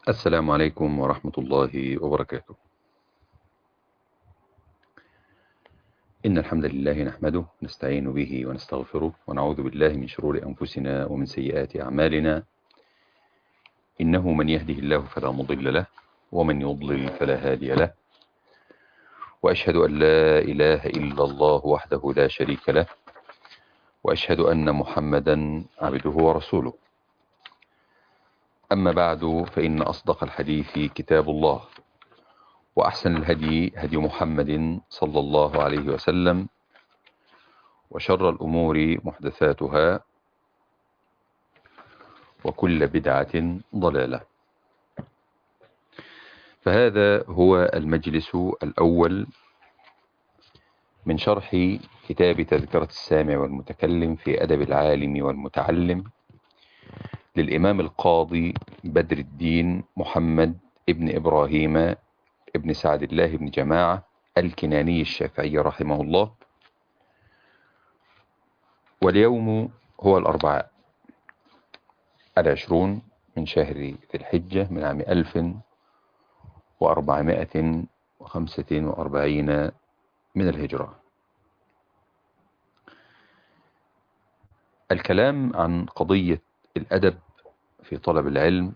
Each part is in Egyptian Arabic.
السلام عليكم ورحمة الله وبركاته إن الحمد لله نحمده نستعين به ونستغفره ونعوذ بالله من شرور أنفسنا ومن سيئات أعمالنا إنه من يهده الله فلا مضل له ومن يضلل فلا هادي له وأشهد أن لا إله إلا الله وحده لا شريك له وأشهد أن محمدا عبده ورسوله أما بعد فإن أصدق الحديث كتاب الله وأحسن الهدي هدي محمد صلى الله عليه وسلم وشر الأمور محدثاتها وكل بدعة ضلالة فهذا هو المجلس الأول من شرح كتاب تذكرة السامع والمتكلم في أدب العالم والمتعلم للإمام القاضي بدر الدين محمد ابن إبراهيم ابن سعد الله بن جماعة الكناني الشافعي رحمه الله واليوم هو الأربعاء العشرون من شهر ذي الحجة من عام ألف وأربعمائة وخمسة وأربعين من الهجرة الكلام عن قضية الأدب في طلب العلم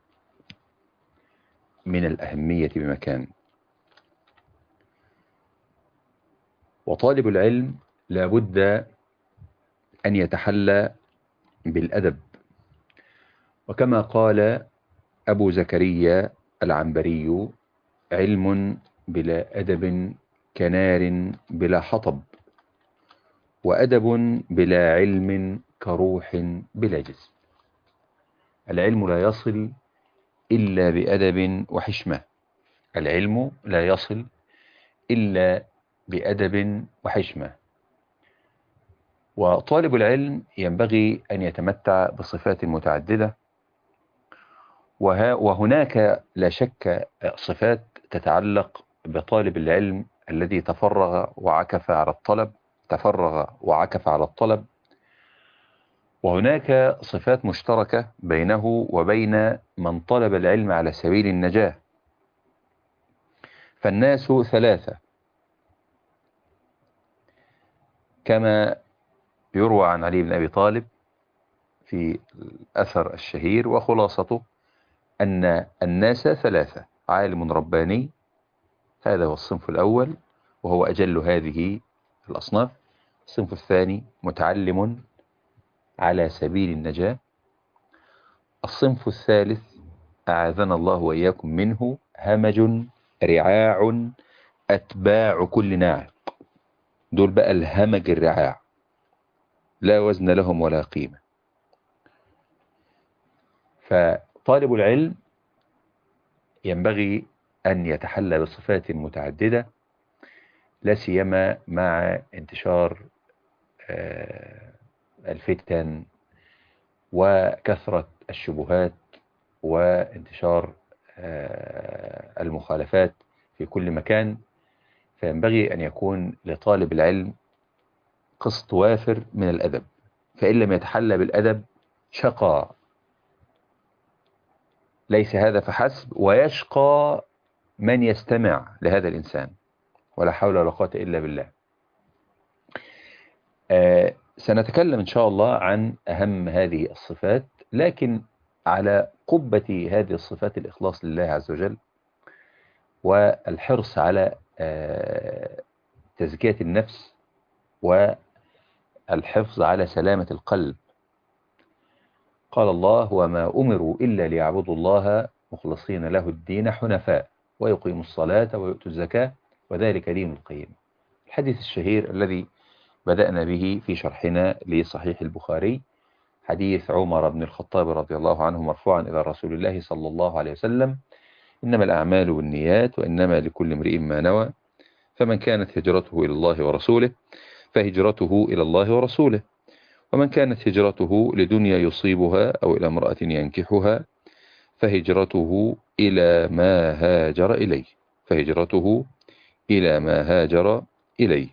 من الأهمية بمكان وطالب العلم لابد أن يتحلى بالأدب وكما قال أبو زكريا العنبري علم بلا أدب كنار بلا حطب وأدب بلا علم كروح بلا جسم العلم لا يصل إلا بأدب وحشمة العلم لا يصل إلا بأدب وحشمة وطالب العلم ينبغي أن يتمتع بصفات متعددة وهناك لا شك صفات تتعلق بطالب العلم الذي تفرغ وعكف على الطلب تفرغ وعكف على الطلب وهناك صفات مشتركة بينه وبين من طلب العلم على سبيل النجاة فالناس ثلاثة كما يروى عن علي بن أبي طالب في الأثر الشهير وخلاصته أن الناس ثلاثة عالم رباني هذا هو الصنف الأول وهو أجل هذه الأصناف الصنف الثاني متعلم على سبيل النجاة الصنف الثالث أعاذنا الله وإياكم منه همج رعاع أتباع كل ناعق دول بقى الهمج الرعاع لا وزن لهم ولا قيمة فطالب العلم ينبغي أن يتحلى بصفات متعددة لا سيما مع انتشار الفتن وكثرة الشبهات وانتشار المخالفات في كل مكان فينبغي أن يكون لطالب العلم قسط وافر من الأدب فإن لم يتحلى بالأدب شقى ليس هذا فحسب ويشقى من يستمع لهذا الإنسان ولا حول ولا قوة إلا بالله آه سنتكلم إن شاء الله عن أهم هذه الصفات لكن على قبة هذه الصفات الإخلاص لله عز وجل والحرص على آه تزكية النفس والحفظ على سلامة القلب قال الله وما أمروا إلا ليعبدوا الله مخلصين له الدين حنفاء ويقيموا الصلاة ويؤتوا الزكاة وذلك دين القيم الحديث الشهير الذي بدأنا به في شرحنا لصحيح البخاري حديث عمر بن الخطاب رضي الله عنه مرفوعا إلى رسول الله صلى الله عليه وسلم إنما الأعمال بالنيات وإنما لكل امرئ ما نوى فمن كانت هجرته إلى الله ورسوله فهجرته إلى الله ورسوله ومن كانت هجرته لدنيا يصيبها أو إلى امرأة ينكحها فهجرته إلى ما هاجر إليه فهجرته إلى ما هاجر إليه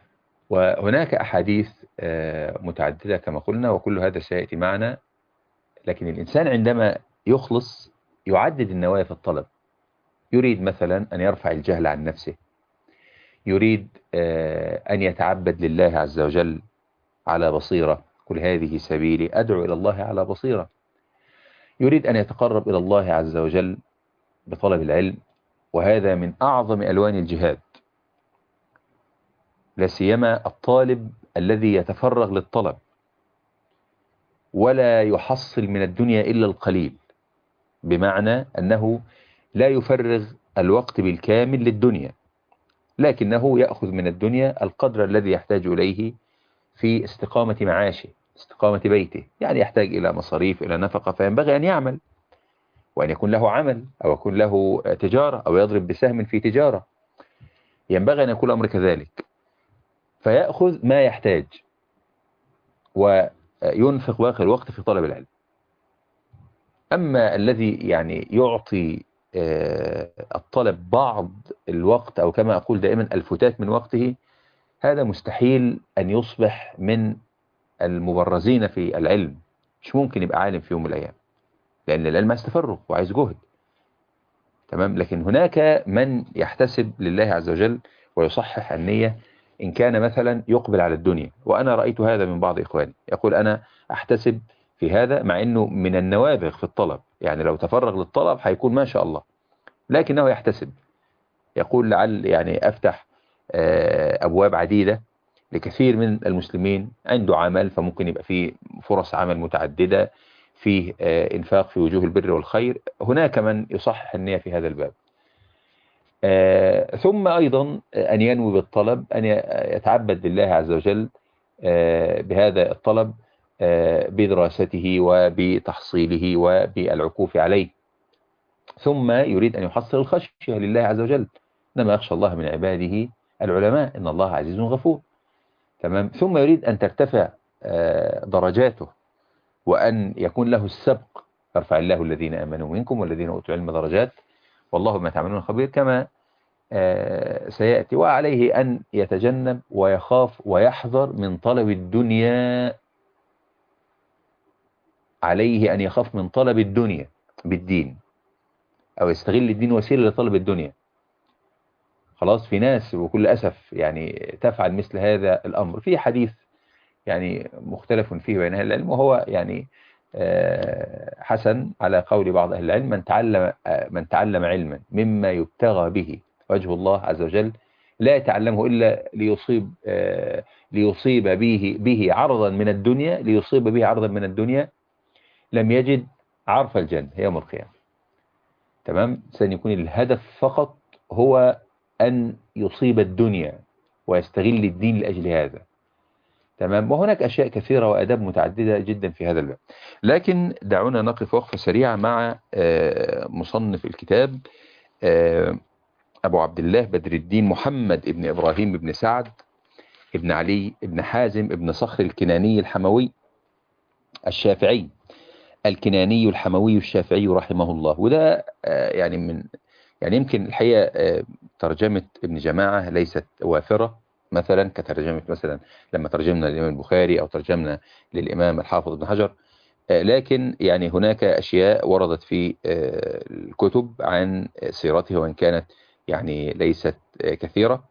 وهناك أحاديث متعددة كما قلنا وكل هذا سيأتي معنا لكن الإنسان عندما يخلص يعدد النوايا في الطلب يريد مثلا أن يرفع الجهل عن نفسه يريد أن يتعبد لله عز وجل على بصيرة كل هذه سبيلي أدعو إلى الله على بصيرة يريد أن يتقرب إلى الله عز وجل بطلب العلم وهذا من أعظم ألوان الجهاد لا سيما الطالب الذي يتفرغ للطلب ولا يحصل من الدنيا إلا القليل بمعنى أنه لا يفرغ الوقت بالكامل للدنيا لكنه يأخذ من الدنيا القدر الذي يحتاج إليه في استقامة معاشه استقامة بيته يعني يحتاج إلى مصاريف إلى نفقة فينبغي أن يعمل وأن يكون له عمل أو يكون له تجارة أو يضرب بسهم في تجارة ينبغي أن يكون الأمر كذلك فيأخذ ما يحتاج وينفق باقي الوقت في طلب العلم أما الذي يعني يعطي الطلب بعض الوقت أو كما أقول دائما الفتات من وقته هذا مستحيل أن يصبح من المبرزين في العلم مش ممكن يبقى عالم في يوم من الأيام لأن العلم عايز تفرغ وعايز جهد تمام لكن هناك من يحتسب لله عز وجل ويصحح النية إن كان مثلا يقبل على الدنيا وأنا رأيت هذا من بعض إخواني يقول أنا أحتسب في هذا مع أنه من النوابغ في الطلب يعني لو تفرغ للطلب هيكون ما شاء الله لكنه يحتسب يقول لعل يعني أفتح أبواب عديدة لكثير من المسلمين عنده عمل فممكن يبقى فيه فرص عمل متعددة فيه إنفاق في وجوه البر والخير هناك من يصحح النية في هذا الباب ثم أيضا أن ينوي بالطلب أن يتعبد لله عز وجل بهذا الطلب بدراسته وبتحصيله وبالعكوف عليه ثم يريد أن يحصل الخشية لله عز وجل إنما يخشى الله من عباده العلماء إن الله عزيز غفور تمام ثم يريد أن ترتفع درجاته وأن يكون له السبق يرفع الله الذين آمنوا منكم والذين أوتوا علم درجات والله ما تعملون خبير كما سيأتي وعليه أن يتجنب ويخاف ويحذر من طلب الدنيا عليه أن يخاف من طلب الدنيا بالدين أو يستغل الدين وسيلة لطلب الدنيا خلاص في ناس وكل أسف يعني تفعل مثل هذا الأمر في حديث يعني مختلف فيه بين أهل العلم وهو يعني حسن على قول بعض أهل العلم من تعلم, من تعلم علما مما يبتغى به وجه الله عز وجل لا يتعلمه إلا ليصيب ليصيب به به عرضا من الدنيا ليصيب به عرضا من الدنيا لم يجد عرف الجنة يوم القيامة تمام سيكون الهدف فقط هو أن يصيب الدنيا ويستغل الدين لأجل هذا تمام وهناك أشياء كثيرة وأداب متعددة جدا في هذا الباب لكن دعونا نقف وقفة سريعة مع مصنف الكتاب أبو عبد الله بدر الدين محمد ابن إبراهيم ابن سعد ابن علي ابن حازم ابن صخر الكناني الحموي الشافعي الكناني الحموي الشافعي رحمه الله وده يعني من يعني يمكن الحقيقة ترجمة ابن جماعة ليست وافرة مثلا كترجمة مثلا لما ترجمنا للإمام البخاري أو ترجمنا للإمام الحافظ ابن حجر لكن يعني هناك أشياء وردت في الكتب عن سيرته وإن كانت يعني ليست كثيرة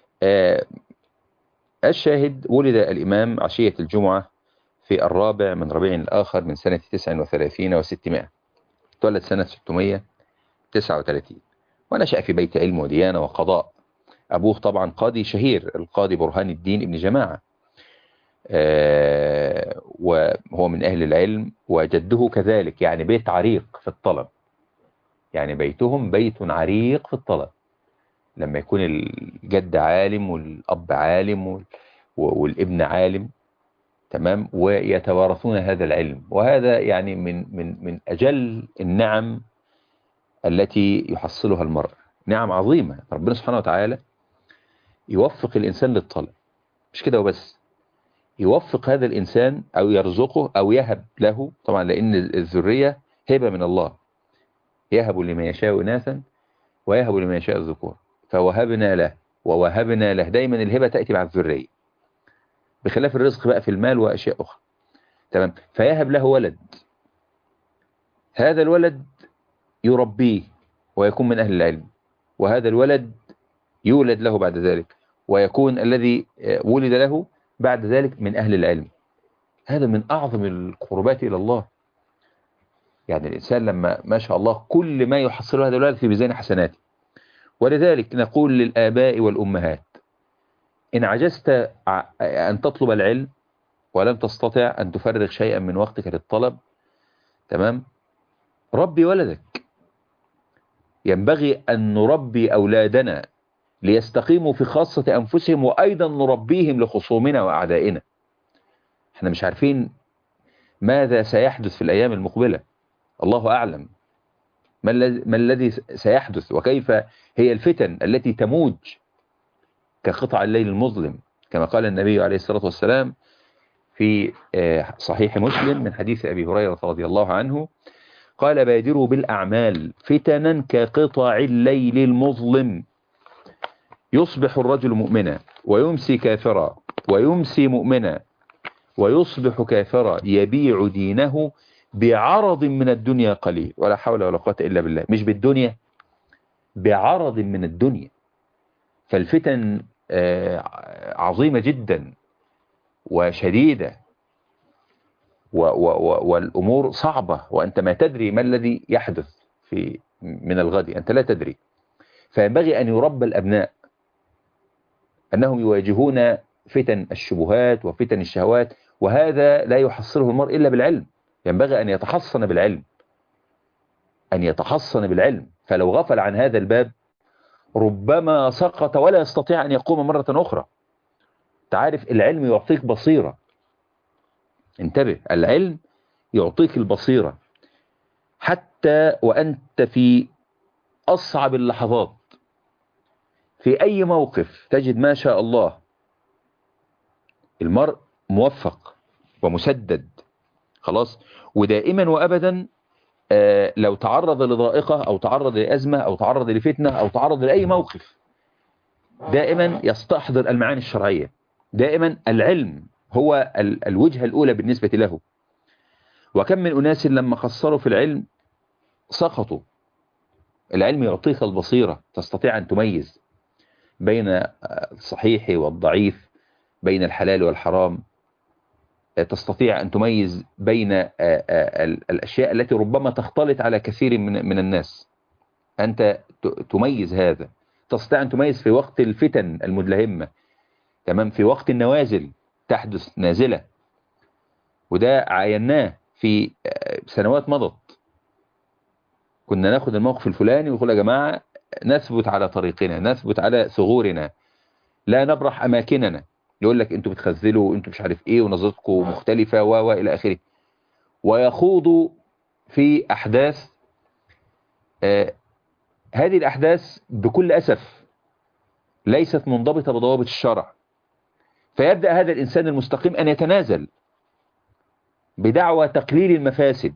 الشاهد ولد الإمام عشية الجمعة في الرابع من ربيع الآخر من سنة 39 و600 تولد سنة 639 ونشأ في بيت علم وديانة وقضاء أبوه طبعا قاضي شهير القاضي برهان الدين ابن جماعة آه وهو من أهل العلم وجده كذلك يعني بيت عريق في الطلب يعني بيتهم بيت عريق في الطلب لما يكون الجد عالم والأب عالم والابن عالم تمام ويتوارثون هذا العلم وهذا يعني من من من أجل النعم التي يحصلها المرء نعم عظيمة ربنا سبحانه وتعالى يوفق الإنسان للطلب مش كده وبس يوفق هذا الإنسان أو يرزقه أو يهب له طبعا لأن الذرية هبة من الله يهب لمن يشاء إناثا ويهب لمن يشاء الذكور فوهبنا له ووهبنا له دايما الهبة تأتي مع الذرية بخلاف الرزق بقى في المال وأشياء أخرى تمام فيهب له ولد هذا الولد يربيه ويكون من أهل العلم وهذا الولد يولد له بعد ذلك ويكون الذي ولد له بعد ذلك من أهل العلم هذا من أعظم القربات إلى الله يعني الإنسان لما ما شاء الله كل ما يحصله هذا الولد في ميزان حسناته ولذلك نقول للآباء والأمهات إن عجزت أن تطلب العلم ولم تستطع أن تفرغ شيئا من وقتك للطلب تمام ربي ولدك ينبغي أن نربي أولادنا ليستقيموا في خاصة أنفسهم وأيضا نربيهم لخصومنا وأعدائنا احنا مش عارفين ماذا سيحدث في الأيام المقبلة الله أعلم ما الذي سيحدث وكيف هي الفتن التي تموج كقطع الليل المظلم كما قال النبي عليه الصلاة والسلام في صحيح مسلم من حديث أبي هريرة رضي الله عنه قال بادروا بالأعمال فتنا كقطع الليل المظلم يصبح الرجل مؤمنا ويمسي كافرا ويمسي مؤمنا ويصبح كافرا يبيع دينه بعرض من الدنيا قليل ولا حول ولا قوة إلا بالله مش بالدنيا بعرض من الدنيا فالفتن عظيمة جدا وشديدة والأمور صعبة وأنت ما تدري ما الذي يحدث في من الغد أنت لا تدري فينبغي أن يربى الأبناء أنهم يواجهون فتن الشبهات وفتن الشهوات وهذا لا يحصله المرء إلا بالعلم ينبغي أن يتحصن بالعلم أن يتحصن بالعلم فلو غفل عن هذا الباب ربما سقط ولا يستطيع أن يقوم مرة أخرى تعرف العلم يعطيك بصيرة انتبه العلم يعطيك البصيرة حتى وأنت في أصعب اللحظات في أي موقف تجد ما شاء الله المرء موفق ومسدد خلاص ودائما وأبدا آه لو تعرض لضائقة أو تعرض لأزمة أو تعرض لفتنة أو تعرض لأي موقف دائما يستحضر المعاني الشرعية دائما العلم هو ال الوجهة الأولى بالنسبة له وكم من أناس لما خسروا في العلم سقطوا العلم يعطيك البصيرة تستطيع أن تميز بين الصحيح والضعيف بين الحلال والحرام تستطيع أن تميز بين الأشياء التي ربما تختلط على كثير من من الناس أنت تميز هذا تستطيع أن تميز في وقت الفتن المدلهمة تمام في وقت النوازل تحدث نازلة وده عايناه في سنوات مضت كنا ناخد الموقف الفلاني ونقول يا جماعة نثبت على طريقنا نثبت على ثغورنا لا نبرح أماكننا يقول لك انتوا بتخزلوا وانتوا مش عارف ايه ونظرتكم مختلفة و و الى اخره ويخوضوا في احداث آه هذه الاحداث بكل اسف ليست منضبطة بضوابط الشرع فيبدأ هذا الانسان المستقيم ان يتنازل بدعوى تقليل المفاسد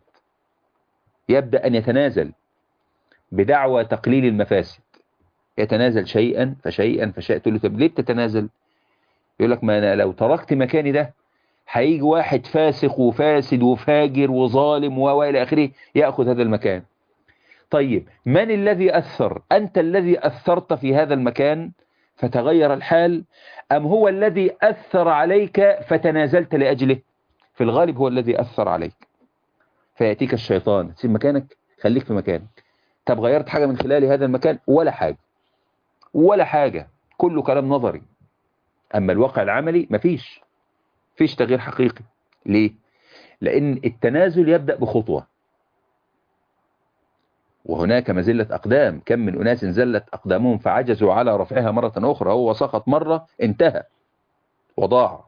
يبدأ ان يتنازل بدعوى تقليل المفاسد يتنازل شيئا فشيئا فشيئا تقول له طب ليه بتتنازل يقول لك ما أنا لو تركت مكاني ده هيجي واحد فاسق وفاسد وفاجر وظالم وإلى آخره يأخذ هذا المكان طيب من الذي أثر أنت الذي أثرت في هذا المكان فتغير الحال أم هو الذي أثر عليك فتنازلت لأجله في الغالب هو الذي أثر عليك فيأتيك الشيطان تسيب مكانك خليك في مكانك طب غيرت حاجة من خلال هذا المكان ولا حاجة ولا حاجة كله كلام نظري أما الواقع العملي مفيش فيش تغيير حقيقي ليه؟ لأن التنازل يبدأ بخطوة وهناك مزلة أقدام كم من أناس زلت أقدامهم فعجزوا على رفعها مرة أخرى هو سقط مرة انتهى وضاع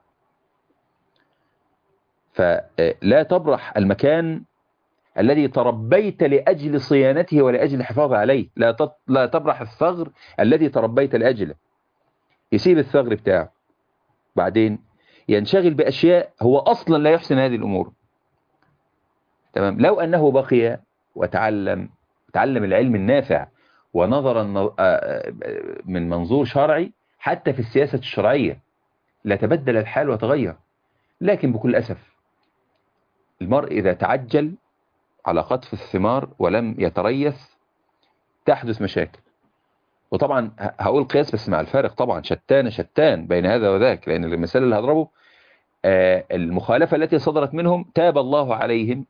فلا تبرح المكان الذي تربيت لأجل صيانته ولأجل الحفاظ عليه لا لا تبرح الثغر الذي تربيت لأجله يسيب الثغر بتاعه بعدين ينشغل بأشياء هو أصلا لا يحسن هذه الأمور تمام لو أنه بقي وتعلم تعلم العلم النافع ونظرا من منظور شرعي حتى في السياسة الشرعية لا تبدل الحال وتغير لكن بكل أسف المرء إذا تعجل على قطف الثمار ولم يتريث تحدث مشاكل وطبعا هقول قياس بس مع الفارق طبعا شتان شتان بين هذا وذاك لأن المثال اللي هضربه المخالفة التي صدرت منهم تاب الله عليهم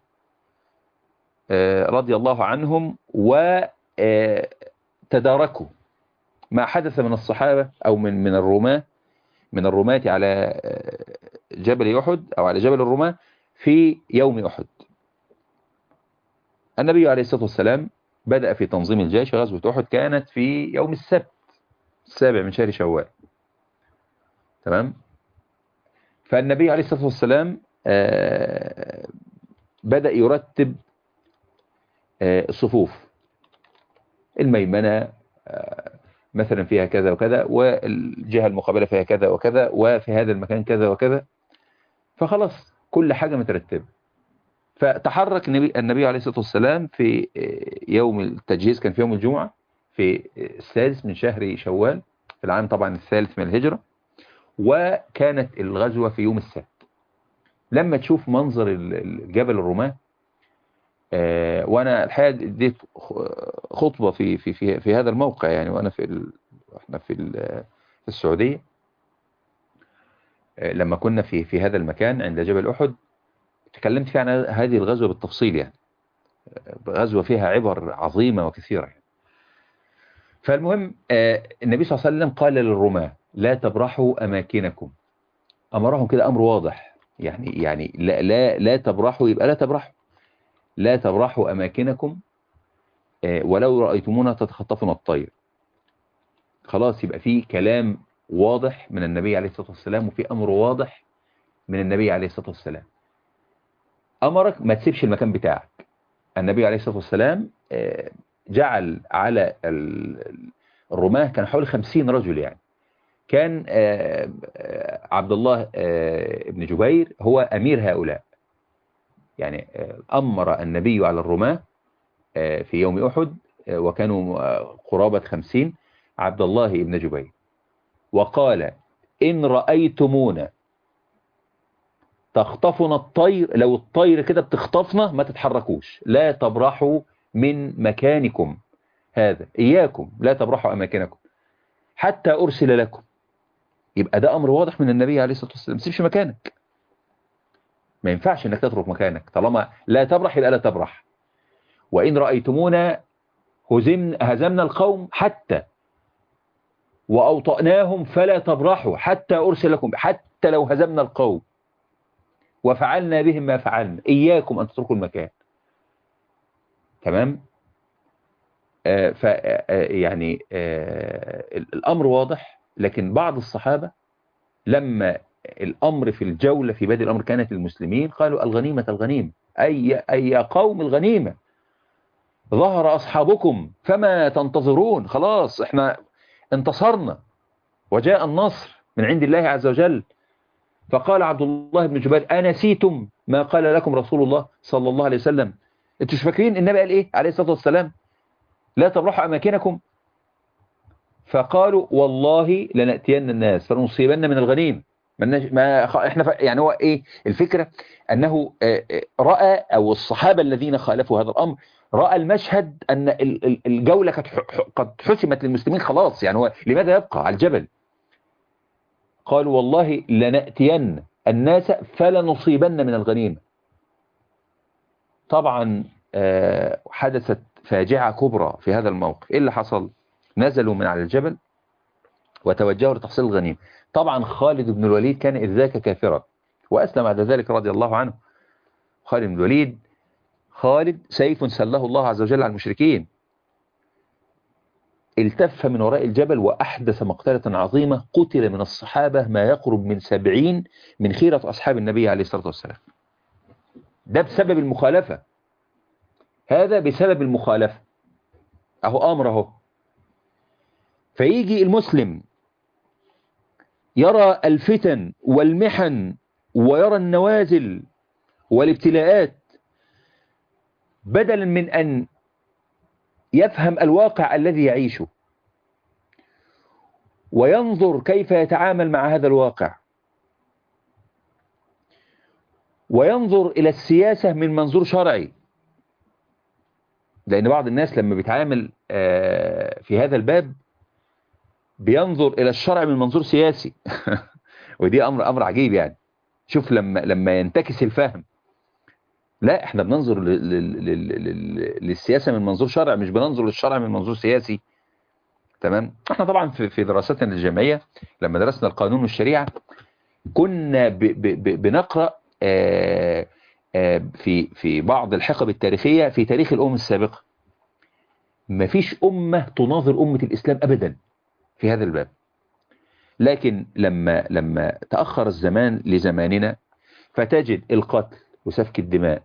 رضي الله عنهم وتداركوا ما حدث من الصحابة أو من من الرماة من الرماة على جبل أحد أو على جبل الرماة في يوم أحد النبي عليه الصلاة والسلام بدأ في تنظيم الجيش غزوة أحد كانت في يوم السبت السابع من شهر شوال تمام فالنبي عليه الصلاة والسلام بدأ يرتب الصفوف الميمنة مثلا فيها كذا وكذا والجهة المقابلة فيها كذا وكذا وفي هذا المكان كذا وكذا فخلاص كل حاجة مترتبة فتحرك النبي, النبي عليه الصلاة والسلام في يوم التجهيز كان في يوم الجمعة في السادس من شهر شوال في العام طبعا الثالث من الهجرة وكانت الغزوة في يوم السبت لما تشوف منظر الجبل الرماة وانا الحقيقه اديت خطبه في في في في هذا الموقع يعني وانا في ال... احنا في ال... في السعوديه لما كنا في في هذا المكان عند جبل احد تكلمت فيه عن هذه الغزوه بالتفصيل يعني غزوه فيها عبر عظيمه وكثيره يعني. فالمهم النبي صلى الله عليه وسلم قال للرماة لا تبرحوا اماكنكم امرهم كده امر واضح يعني يعني لا لا لا تبرحوا يبقى لا تبرحوا لا تبرحوا أماكنكم ولو رأيتمونا تتخطفنا الطير خلاص يبقى في كلام واضح من النبي عليه الصلاة والسلام وفي أمر واضح من النبي عليه الصلاة والسلام أمرك ما تسيبش المكان بتاعك النبي عليه الصلاة والسلام جعل على الرماة كان حوالي خمسين رجل يعني كان عبد الله بن جبير هو أمير هؤلاء يعني أمر النبي على الرماة في يوم أحد وكانوا قرابة خمسين عبد الله بن جبير وقال إن رأيتمونا تخطفنا الطير لو الطير كده بتخطفنا ما تتحركوش لا تبرحوا من مكانكم هذا إياكم لا تبرحوا أماكنكم حتى أرسل لكم يبقى ده أمر واضح من النبي عليه الصلاة والسلام سيبش مكانك ما ينفعش انك تترك مكانك طالما لا تبرح يبقى لا تبرح وإن رأيتمونا هزم هزمنا القوم حتى وأوطأناهم فلا تبرحوا حتى أرسل لكم حتى لو هزمنا القوم وفعلنا بهم ما فعلنا إياكم أن تتركوا المكان تمام آه ف يعني آه الأمر واضح لكن بعض الصحابة لما الأمر في الجولة في بادئ الأمر كانت المسلمين قالوا الغنيمة الغنيمة أي, أي قوم الغنيمة ظهر أصحابكم فما تنتظرون خلاص احنا انتصرنا وجاء النصر من عند الله عز وجل فقال عبد الله بن جبير أنسيتم ما قال لكم رسول الله صلى الله عليه وسلم انتوا مش فاكرين النبي قال ايه عليه الصلاة والسلام لا تبرحوا أماكنكم فقالوا والله لنأتين الناس فنصيبن من الغنيم ما احنا يعني هو ايه الفكرة انه رأى او الصحابة الذين خالفوا هذا الامر رأى المشهد ان الجولة قد حسمت للمسلمين خلاص يعني هو لماذا يبقى على الجبل قالوا والله لنأتين الناس فلنصيبن من الغنيمة طبعا حدثت فاجعة كبرى في هذا الموقف ايه اللي حصل نزلوا من على الجبل وتوجهوا لتحصيل الغنيمة طبعا خالد بن الوليد كان إذ ذاك كافرا وأسلم بعد ذلك رضي الله عنه خالد بن الوليد خالد سيف سله الله عز وجل على المشركين التف من وراء الجبل وأحدث مقتلة عظيمة قتل من الصحابة ما يقرب من سبعين من خيرة أصحاب النبي عليه الصلاة والسلام ده بسبب المخالفة هذا بسبب المخالفة أهو أمر أهو فيجي المسلم يرى الفتن والمحن ويرى النوازل والابتلاءات بدلا من أن يفهم الواقع الذي يعيشه وينظر كيف يتعامل مع هذا الواقع وينظر إلى السياسة من منظور شرعي لأن بعض الناس لما بيتعامل في هذا الباب بينظر إلى الشرع من منظور سياسي ودي أمر أمر عجيب يعني شوف لما لما ينتكس الفهم لا احنا بننظر للسياسة من منظور شرع مش بننظر للشرع من منظور سياسي تمام احنا طبعا في في دراستنا الجامعية لما درسنا القانون والشريعة كنا ب ب بنقرأ آآ آآ في في بعض الحقب التاريخية في تاريخ الأمم السابقة مفيش أمة تناظر أمة الإسلام أبدا في هذا الباب لكن لما لما تأخر الزمان لزماننا فتجد القتل وسفك الدماء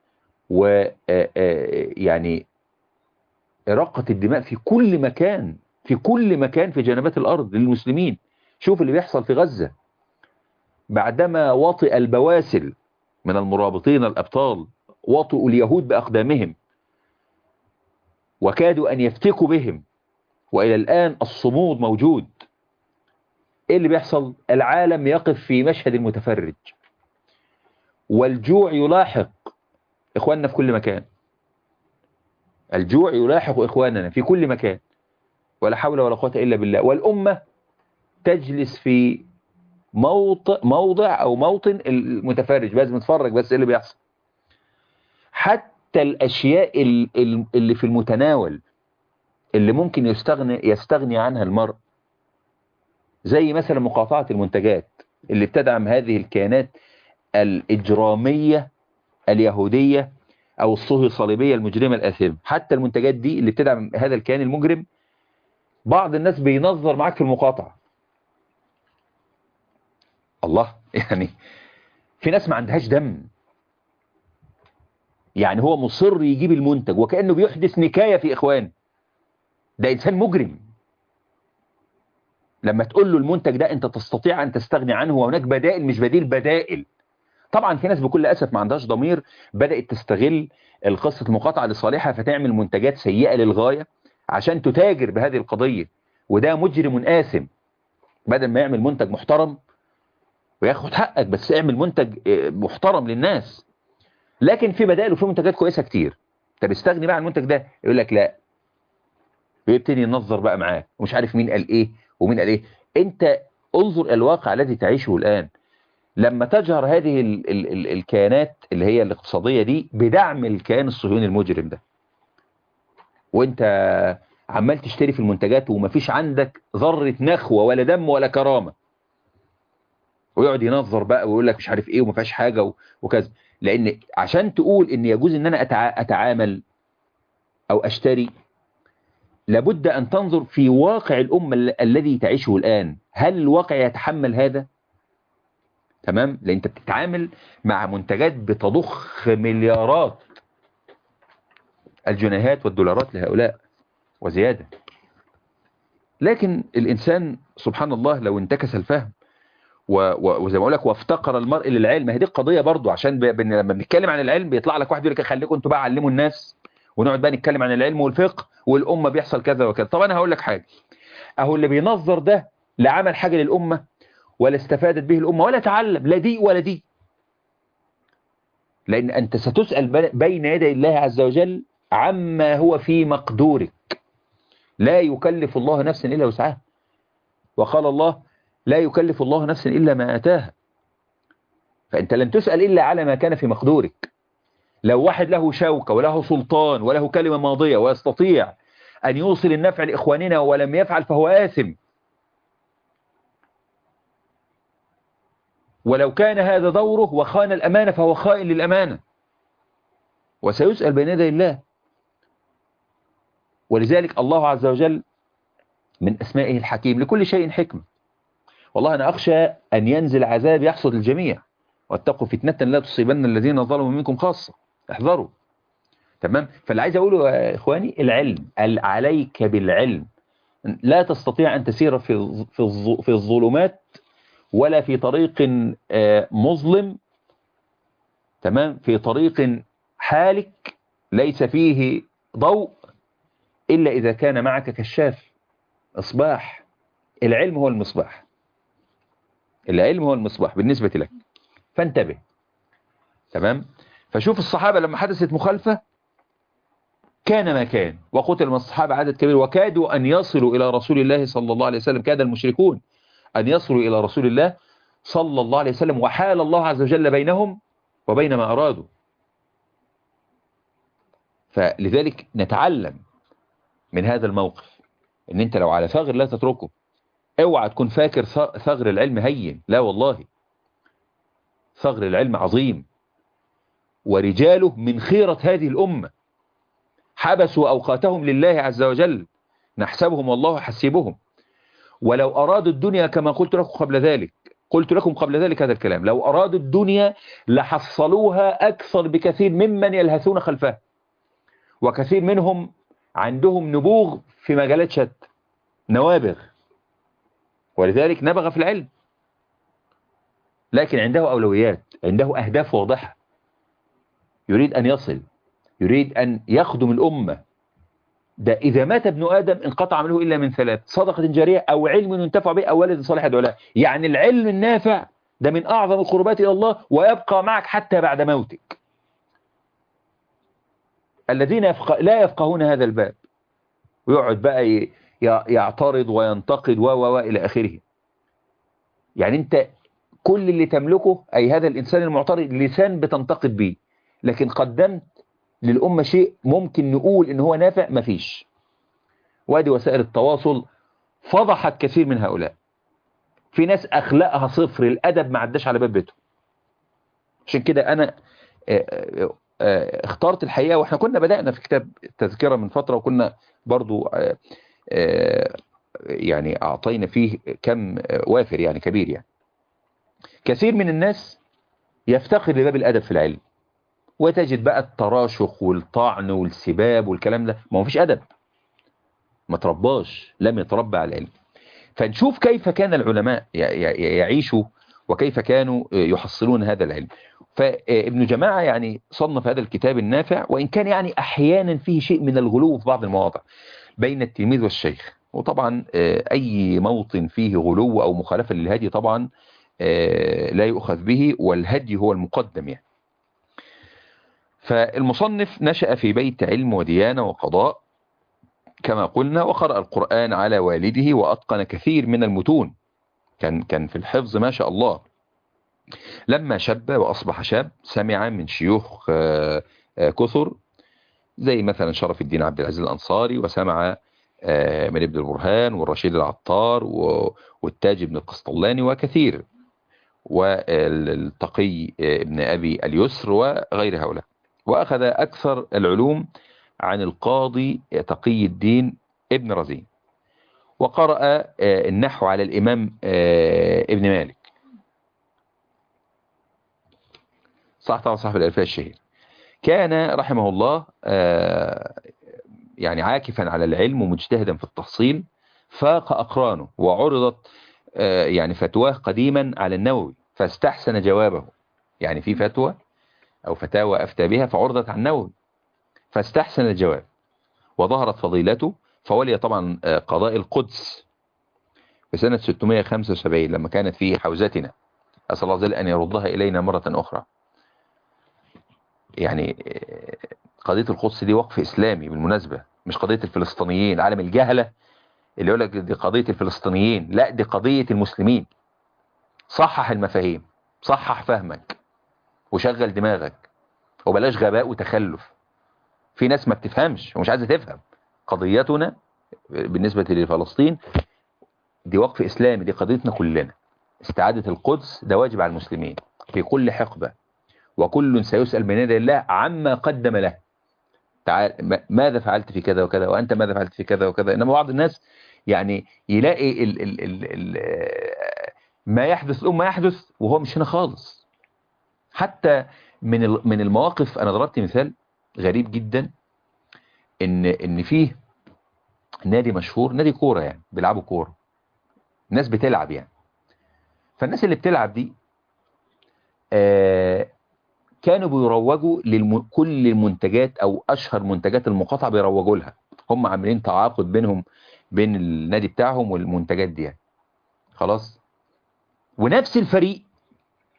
ويعني إراقة الدماء في كل مكان في كل مكان في جنبات الأرض للمسلمين شوف اللي بيحصل في غزة بعدما وطئ البواسل من المرابطين الأبطال وطئوا اليهود بأقدامهم وكادوا أن يفتكوا بهم وإلى الآن الصمود موجود إيه اللي بيحصل العالم يقف في مشهد المتفرج والجوع يلاحق إخواننا في كل مكان الجوع يلاحق إخواننا في كل مكان ولا حول ولا قوة إلا بالله والأمة تجلس في موضع, موضع أو موطن المتفرج بس متفرج بس إيه اللي بيحصل حتى الأشياء اللي في المتناول اللي ممكن يستغني, يستغني عنها المرء زي مثلا مقاطعة المنتجات اللي بتدعم هذه الكيانات الإجرامية اليهودية أو الصهي الصليبية المجرمة الآثمة حتى المنتجات دي اللي بتدعم هذا الكيان المجرم بعض الناس بينظر معاك في المقاطعة الله يعني في ناس ما عندهاش دم يعني هو مصر يجيب المنتج وكأنه بيحدث نكاية في إخوان ده إنسان مجرم لما تقول له المنتج ده أنت تستطيع أن تستغني عنه وهناك بدائل مش بديل بدائل طبعا في ناس بكل أسف ما عندهاش ضمير بدأت تستغل القصة المقاطعة لصالحها فتعمل منتجات سيئة للغاية عشان تتاجر بهذه القضية وده مجرم آثم بدل ما يعمل منتج محترم وياخد حقك بس اعمل منتج محترم للناس لكن في بدائل وفي منتجات كويسة كتير طب استغني بقى عن المنتج ده يقول لك لا ويبتدي ينظر بقى معاه ومش عارف مين قال ايه ومين قال ايه انت انظر الواقع الذي تعيشه الآن لما تجهر هذه ال ال ال الكيانات اللي هي الاقتصادية دي بدعم الكيان الصهيوني المجرم ده وانت عمال تشتري في المنتجات ومفيش عندك ذرة نخوة ولا دم ولا كرامة ويقعد ينظر بقى ويقول لك مش عارف ايه وما فيهاش حاجة وكذا لان عشان تقول ان يجوز ان انا اتعامل او اشتري لابد ان تنظر في واقع الامة الذي تعيشه الان هل الواقع يتحمل هذا تمام لان انت بتتعامل مع منتجات بتضخ مليارات الجنيهات والدولارات لهؤلاء وزيادة لكن الإنسان سبحان الله لو انتكس الفهم وزي ما اقول لك وافتقر المرء للعلم هذه القضية برضو عشان ب... لما بنتكلم عن العلم بيطلع لك واحد يقول لك خليكم انتوا بقى علموا الناس ونقعد بقى نتكلم عن العلم والفقه والأمة بيحصل كذا وكذا طب أنا هقول لك حاجة أهو اللي بينظر ده لا عمل حاجة للأمة ولا استفادت به الأمة ولا تعلم لا دي ولا دي لأن أنت ستسأل بين يدي الله عز وجل عما هو في مقدورك لا يكلف الله نفسا إلا وسعها وقال الله لا يكلف الله نفسا إلا ما أتاها فأنت لن تسأل إلا على ما كان في مقدورك لو واحد له شوكة وله سلطان وله كلمة ماضية ويستطيع أن يوصل النفع لإخواننا ولم يفعل فهو آثم ولو كان هذا دوره وخان الأمانة فهو خائن للأمانة وسيسأل بين يدي الله ولذلك الله عز وجل من أسمائه الحكيم لكل شيء حكمة والله أنا أخشى أن ينزل عذاب يحصد الجميع واتقوا فتنة لا تصيبن الذين ظلموا منكم خاصة احذروا تمام فاللي عايز أقوله يا إخواني العلم عليك بالعلم لا تستطيع أن تسير في في الظلمات ولا في طريق مظلم تمام في طريق حالك ليس فيه ضوء إلا إذا كان معك كشاف إصباح العلم هو المصباح العلم هو المصباح بالنسبة لك فانتبه تمام فشوف الصحابة لما حدثت مخالفة كان ما كان وقتل من الصحابة عدد كبير وكادوا أن يصلوا إلى رسول الله صلى الله عليه وسلم كاد المشركون أن يصلوا إلى رسول الله صلى الله عليه وسلم وحال الله عز وجل بينهم وبين ما أرادوا فلذلك نتعلم من هذا الموقف ان انت لو على ثغر لا تتركه اوعى تكون فاكر ثغر العلم هين لا والله ثغر العلم عظيم ورجاله من خيرة هذه الأمة حبسوا أوقاتهم لله عز وجل نحسبهم والله حسيبهم ولو أرادوا الدنيا كما قلت لكم قبل ذلك قلت لكم قبل ذلك هذا الكلام لو أرادوا الدنيا لحصلوها أكثر بكثير ممن يلهثون خلفها وكثير منهم عندهم نبوغ في مجالات شتى نوابغ ولذلك نبغ في العلم لكن عنده أولويات عنده أهداف واضحة يريد أن يصل يريد أن يخدم الأمة ده إذا مات ابن آدم انقطع منه إلا من ثلاث صدقة جارية أو علم ينتفع به أو ولد صالح دعاء يعني العلم النافع ده من أعظم القربات إلى الله ويبقى معك حتى بعد موتك الذين يفق... لا يفقهون هذا الباب ويقعد بقى يعترض وينتقد و و إلى آخره يعني أنت كل اللي تملكه أي هذا الإنسان المعترض لسان بتنتقد به لكن قدمت للأمة شيء ممكن نقول إن هو نافع مفيش وادي وسائل التواصل فضحت كثير من هؤلاء في ناس أخلاقها صفر الأدب ما عداش على باب بيته عشان كده أنا اخترت الحقيقة واحنا كنا بدأنا في كتاب التذكرة من فترة وكنا برضو يعني أعطينا فيه كم وافر يعني كبير يعني كثير من الناس يفتقر لباب الأدب في العلم وتجد بقى التراشق والطعن والسباب والكلام ده ما هو فيش أدب ما ترباش لم يتربى على العلم فنشوف كيف كان العلماء يعيشوا وكيف كانوا يحصلون هذا العلم فابن جماعة يعني صنف هذا الكتاب النافع وإن كان يعني أحيانا فيه شيء من الغلو في بعض المواضع بين التلميذ والشيخ وطبعا أي موطن فيه غلو أو مخالفة للهدي طبعا لا يؤخذ به والهدي هو المقدم يعني فالمصنف نشأ في بيت علم وديانة وقضاء كما قلنا وقرأ القرآن على والده وأتقن كثير من المتون كان كان في الحفظ ما شاء الله لما شب وأصبح شاب سمع من شيوخ كثر زي مثلا شرف الدين عبد العزيز الأنصاري وسمع من ابن البرهان والرشيد العطار والتاج بن القسطلاني وكثير والتقي ابن أبي اليسر وغير هؤلاء وأخذ أكثر العلوم عن القاضي تقي الدين ابن رزين وقرأ النحو على الإمام ابن مالك صح طبعا صاحب الألفية الشهير كان رحمه الله يعني عاكفا على العلم ومجتهدا في التحصيل فاق أقرانه وعرضت يعني فتواه قديما على النووي فاستحسن جوابه يعني في فتوى أو فتاوى أفتى بها فعرضت على النووي فاستحسن الجواب وظهرت فضيلته فولي طبعا قضاء القدس في سنة 675 لما كانت في حوزتنا أسأل الله جل أن يردها إلينا مرة أخرى يعني قضية القدس دي وقف إسلامي بالمناسبة مش قضية الفلسطينيين عالم الجهلة اللي يقول لك دي قضية الفلسطينيين لا دي قضية المسلمين صحح المفاهيم صحح فهمك وشغل دماغك وبلاش غباء وتخلف في ناس ما بتفهمش ومش عايزة تفهم قضيتنا بالنسبة لفلسطين دي وقف إسلامي دي قضيتنا كلنا استعادة القدس ده واجب على المسلمين في كل حقبة وكل سيسأل بين يدي الله عما قدم له تعال ماذا فعلت في كذا وكذا وأنت ماذا فعلت في كذا وكذا إنما بعض الناس يعني يلاقي ال ال ال ال ما يحدث الأم ما يحدث وهو مش هنا خالص حتى من من المواقف أنا ضربت مثال غريب جدا إن إن فيه نادي مشهور نادي كورة يعني بيلعبوا كورة الناس بتلعب يعني فالناس اللي بتلعب دي آه كانوا بيروجوا لكل المنتجات او اشهر منتجات المقاطعه بيروجوا لها هم عاملين تعاقد بينهم بين النادي بتاعهم والمنتجات دي يعني. خلاص ونفس الفريق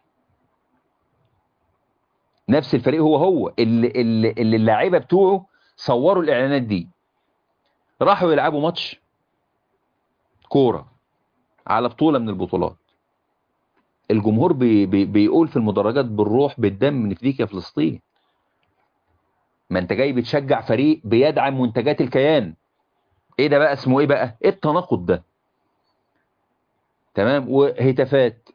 نفس الفريق هو هو اللي اللي, اللي اللاعيبه بتوعه صوروا الاعلانات دي راحوا يلعبوا ماتش كورة على بطولة من البطولات الجمهور بي بي بيقول في المدرجات بالروح بالدم نفديك يا فلسطين ما انت جاي بتشجع فريق بيدعم منتجات الكيان ايه ده بقى اسمه ايه بقى ايه التناقض ده تمام وهتافات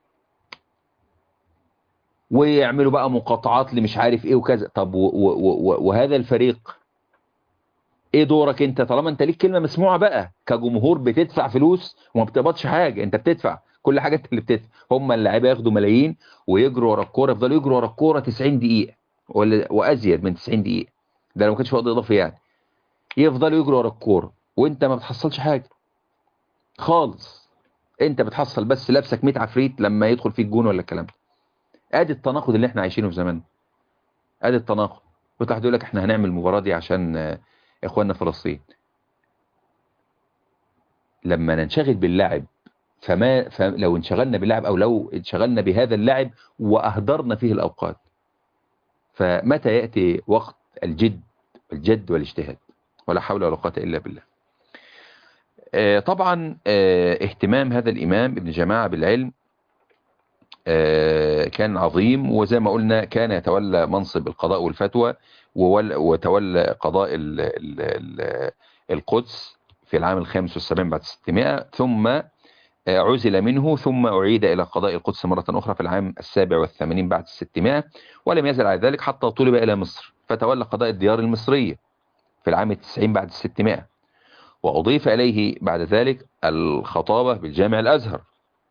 ويعملوا بقى مقاطعات لمش عارف ايه وكذا طب و و و وهذا الفريق ايه دورك انت طالما انت ليك كلمة مسموعة بقى كجمهور بتدفع فلوس وما بتقبضش حاجة انت بتدفع كل حاجة انت اللي بتدفع هم اللاعيبه ياخدوا ملايين ويجروا ورا الكوره يفضلوا يجروا ورا الكوره 90 دقيقة ولا وازيد من 90 دقيقة ده لو ما كانش في وقت اضافي يعني يفضلوا يجروا ورا الكوره وانت ما بتحصلش حاجة خالص انت بتحصل بس لابسك 100 عفريت لما يدخل فيك جون ولا الكلام ده ادي التناقض اللي احنا عايشينه في زماننا ادي التناقض وتلاحظ يقول لك احنا هنعمل المباراه دي عشان اخواننا فلسطين لما ننشغل باللعب فما لو انشغلنا باللعب او لو انشغلنا بهذا اللعب واهدرنا فيه الاوقات فمتى ياتي وقت الجد الجد والاجتهاد ولا حول ولا قوه الا بالله طبعا اهتمام هذا الامام ابن جماعه بالعلم كان عظيم وزي ما قلنا كان يتولى منصب القضاء والفتوى وتولى قضاء القدس في العام الخامس والسبعين بعد 600 ثم عزل منه ثم أعيد إلى قضاء القدس مرة أخرى في العام السابع والثمانين بعد 600 ولم يزل على ذلك حتى طلب إلى مصر فتولى قضاء الديار المصرية في العام التسعين بعد 600 وأضيف إليه بعد ذلك الخطابة بالجامع الأزهر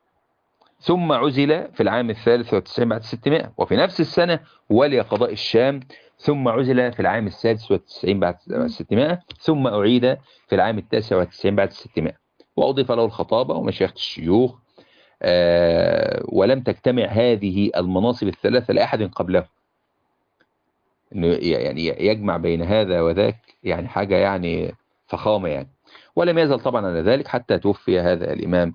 ثم عزل في العام الثالث والتسعين بعد 600 وفي نفس السنة ولي قضاء الشام ثم عزل في العام السادس والتسعين بعد 600 ثم أعيد في العام التاسع والتسعين بعد 600 وأضيف له الخطابة ومشيخة الشيوخ آه ولم تجتمع هذه المناصب الثلاثة لأحد قبله إنه يعني يجمع بين هذا وذاك يعني حاجة يعني فخامة يعني ولم يزل طبعا على ذلك حتى توفي هذا الإمام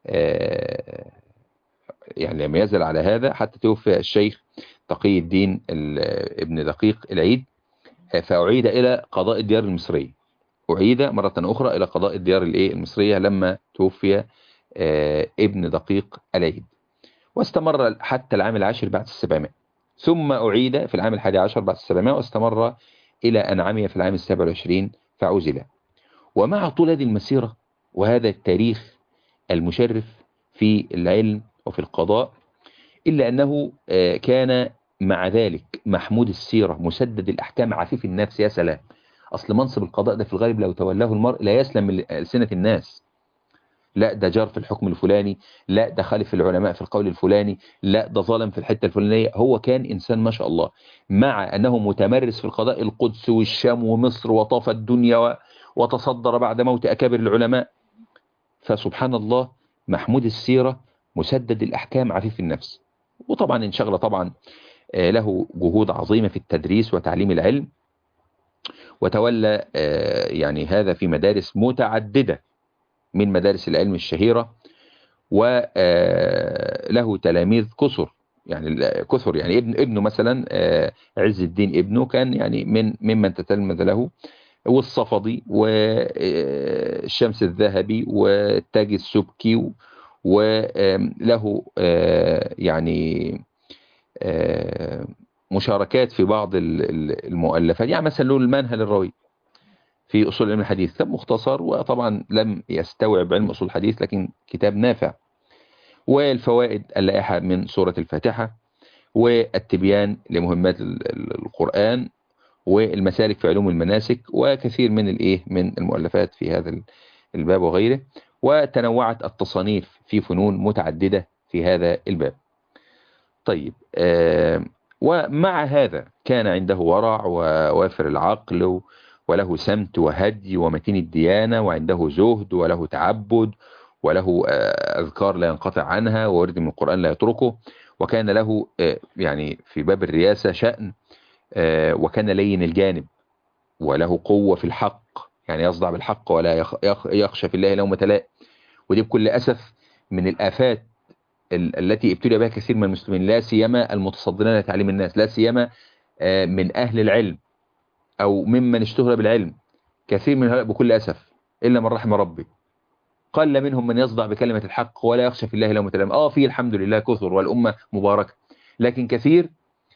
آه يعني لم يزل على هذا حتى توفي الشيخ تقي الدين ابن دقيق العيد فأعيد إلى قضاء الديار المصرية أعيد مرة أخرى إلى قضاء الديار المصرية لما توفي ابن دقيق العيد واستمر حتى العام العاشر بعد السبعمائة ثم أعيد في العام الحادي عشر بعد السبعمائة واستمر إلى أن عمي في العام السابع والعشرين فعزل ومع طول هذه المسيرة وهذا التاريخ المشرف في العلم وفي القضاء إلا أنه كان مع ذلك محمود السيرة مسدد الأحكام عفيف النفس يا سلام أصل منصب القضاء ده في الغالب لو تولاه المرء لا يسلم من ألسنة الناس لا ده جار في الحكم الفلاني لا ده خالف العلماء في القول الفلاني لا ده ظالم في الحتة الفلانية هو كان إنسان ما شاء الله مع أنه متمرس في القضاء القدس والشام ومصر وطاف الدنيا وتصدر بعد موت أكابر العلماء فسبحان الله محمود السيرة مسدد الأحكام عفيف النفس وطبعا انشغل طبعا له جهود عظيمة في التدريس وتعليم العلم وتولى يعني هذا في مدارس متعددة من مدارس العلم الشهيرة وله تلاميذ كثر يعني كثر يعني ابن ابنه مثلا عز الدين ابنه كان يعني من ممن تتلمذ له والصفدي والشمس الذهبي والتاج السبكي وله يعني مشاركات في بعض المؤلفات يعني مثلا له المنهل الروي في أصول علم الحديث كتاب مختصر وطبعا لم يستوعب علم أصول الحديث لكن كتاب نافع والفوائد اللائحة من سورة الفاتحة والتبيان لمهمات القرآن والمسالك في علوم المناسك وكثير من الايه من المؤلفات في هذا الباب وغيره وتنوعت التصانيف في فنون متعددة في هذا الباب طيب آه ومع هذا كان عنده ورع ووافر العقل وله سمت وهدي ومتين الديانة وعنده زهد وله تعبد وله آه أذكار لا ينقطع عنها وورد من القرآن لا يتركه وكان له آه يعني في باب الرياسة شأن وكان لين الجانب وله قوة في الحق يعني يصدع بالحق ولا يخشى في الله لومة لائم ودي بكل أسف من الآفات التي ابتلي بها كثير من المسلمين لا سيما المتصدرين لتعليم الناس لا سيما من أهل العلم أو ممن اشتهر بالعلم كثير من هؤلاء بكل أسف إلا من رحم ربي قل منهم من يصدع بكلمة الحق ولا يخشى في الله لو متلام آه في الحمد لله كثر والأمة مباركة لكن كثير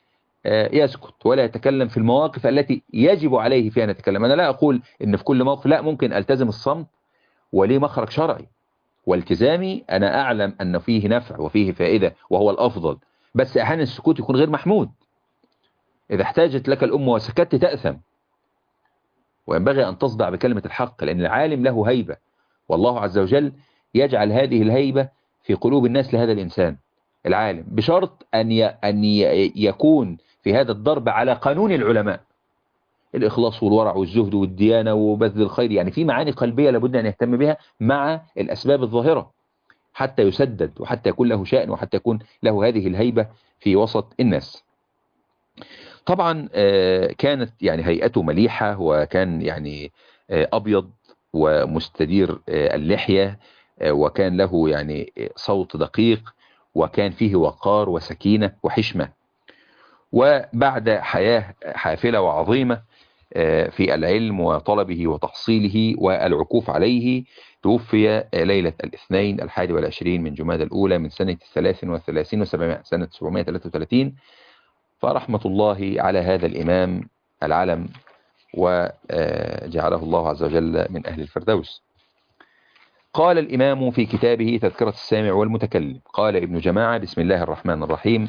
يسكت ولا يتكلم في المواقف التي يجب عليه فيها أن يتكلم أنا لا أقول إن في كل موقف لا ممكن ألتزم الصمت وليه مخرج شرعي والتزامي أنا أعلم أن فيه نفع وفيه فائدة وهو الأفضل بس أحيانا السكوت يكون غير محمود إذا احتاجت لك الأمة وسكت تأثم وينبغي أن تصدع بكلمة الحق لأن العالم له هيبة والله عز وجل يجعل هذه الهيبة في قلوب الناس لهذا الإنسان العالم بشرط أن أن يكون في هذا الضرب على قانون العلماء الإخلاص والورع والزهد والديانة وبذل الخير يعني في معاني قلبية لابد أن يهتم بها مع الأسباب الظاهرة حتى يسدد وحتى يكون له شأن وحتى يكون له هذه الهيبة في وسط الناس طبعا كانت يعني هيئته مليحة وكان يعني أبيض ومستدير اللحية وكان له يعني صوت دقيق وكان فيه وقار وسكينة وحشمة وبعد حياة حافلة وعظيمة في العلم وطلبه وتحصيله والعكوف عليه توفي ليلة الاثنين الحادي والعشرين من جماد الأولى من سنة الثلاث والثلاثين وسبعمائة سنة 733 فرحمة الله على هذا الإمام العلم وجعله الله عز وجل من أهل الفردوس قال الإمام في كتابه تذكرة السامع والمتكلم قال ابن جماعة بسم الله الرحمن الرحيم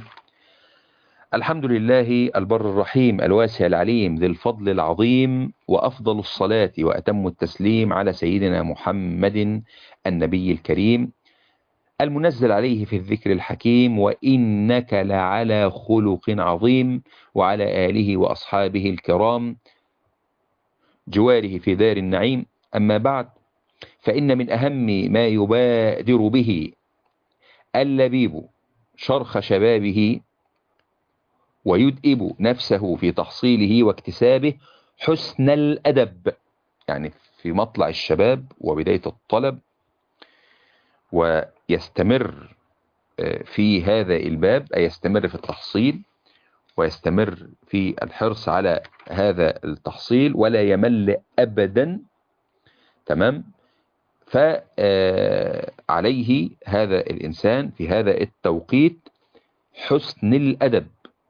الحمد لله البر الرحيم الواسع العليم ذي الفضل العظيم وأفضل الصلاة وأتم التسليم على سيدنا محمد النبي الكريم المنزل عليه في الذكر الحكيم وإنك لعلى خلق عظيم وعلى آله وأصحابه الكرام جواره في دار النعيم أما بعد فإن من أهم ما يبادر به اللبيب شرخ شبابه ويدئب نفسه في تحصيله واكتسابه حسن الأدب يعني في مطلع الشباب وبداية الطلب ويستمر في هذا الباب أي يستمر في التحصيل ويستمر في الحرص على هذا التحصيل ولا يمل أبدا تمام فعليه هذا الإنسان في هذا التوقيت حسن الأدب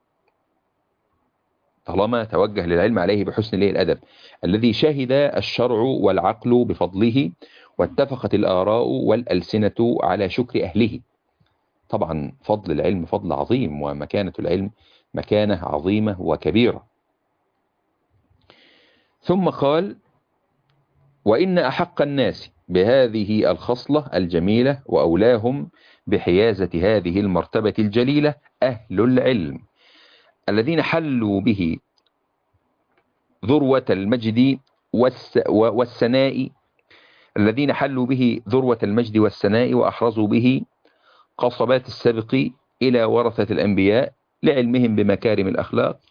طالما توجه للعلم عليه بحسن الايه الأدب الذي شهد الشرع والعقل بفضله واتفقت الآراء والألسنة على شكر أهله طبعا فضل العلم فضل عظيم ومكانة العلم مكانة عظيمة وكبيرة ثم قال وإن أحق الناس بهذه الخصلة الجميلة وأولاهم بحيازة هذه المرتبة الجليلة أهل العلم الذين حلوا به ذروة المجد والسناء الذين حلوا به ذروة المجد والسناء وأحرزوا به قصبات السبق إلى ورثة الأنبياء لعلمهم بمكارم الأخلاق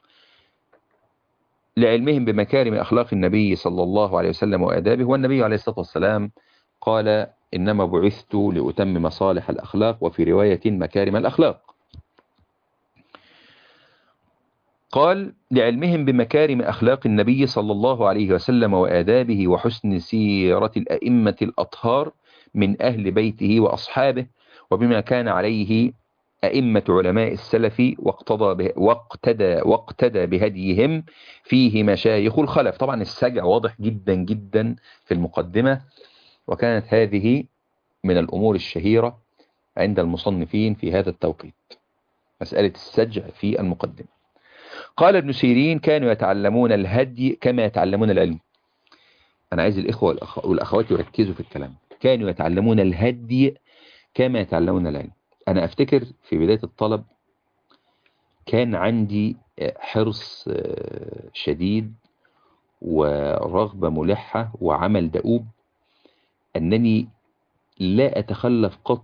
لعلمهم بمكارم أخلاق النبي صلى الله عليه وسلم وآدابه والنبي عليه الصلاة والسلام قال إنما بعثت لأتمم صالح الأخلاق وفي رواية مكارم الأخلاق قال لعلمهم بمكارم أخلاق النبي صلى الله عليه وسلم وآدابه وحسن سيرة الأئمة الأطهار من أهل بيته وأصحابه وبما كان عليه أئمة علماء السلف واقتضى به واقتدى واقتدى بهديهم فيه مشايخ الخلف طبعا السجع واضح جدا جدا في المقدمة وكانت هذه من الأمور الشهيرة عند المصنفين في هذا التوقيت مسألة السجع في المقدمة قال ابن سيرين كانوا يتعلمون الهدي كما يتعلمون العلم أنا عايز الإخوة والأخوات يركزوا في الكلام كانوا يتعلمون الهدي كما يتعلمون العلم أنا أفتكر في بداية الطلب كان عندي حرص شديد ورغبة ملحة وعمل دؤوب أنني لا أتخلف قط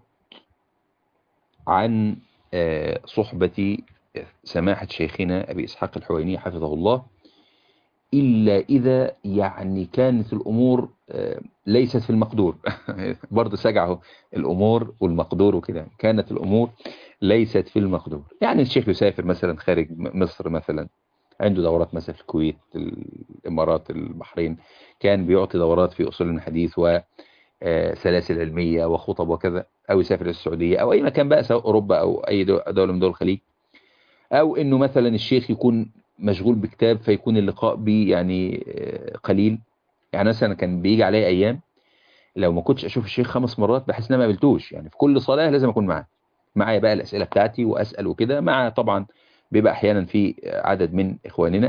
عن صحبة سماحة شيخنا أبي إسحاق الحويني حفظه الله إلا إذا يعني كانت الأمور ليست في المقدور برضه سجعه الأمور والمقدور وكده كانت الأمور ليست في المقدور يعني الشيخ يسافر مثلا خارج مصر مثلا عنده دورات مثلا في الكويت الامارات البحرين كان بيعطي دورات في اصول الحديث وسلاسل علميه وخطب وكذا او يسافر السعوديه او اي مكان بقى سواء اوروبا او اي دوله من دول الخليج او انه مثلا الشيخ يكون مشغول بكتاب فيكون اللقاء بيه يعني قليل يعني مثلا كان بيجي عليا ايام لو ما كنتش اشوف الشيخ خمس مرات بحس ان انا ما قابلتوش يعني في كل صلاه لازم اكون معاه معايا بقى الاسئله بتاعتي واسال وكده مع طبعا بيبقى احيانا في عدد من اخواننا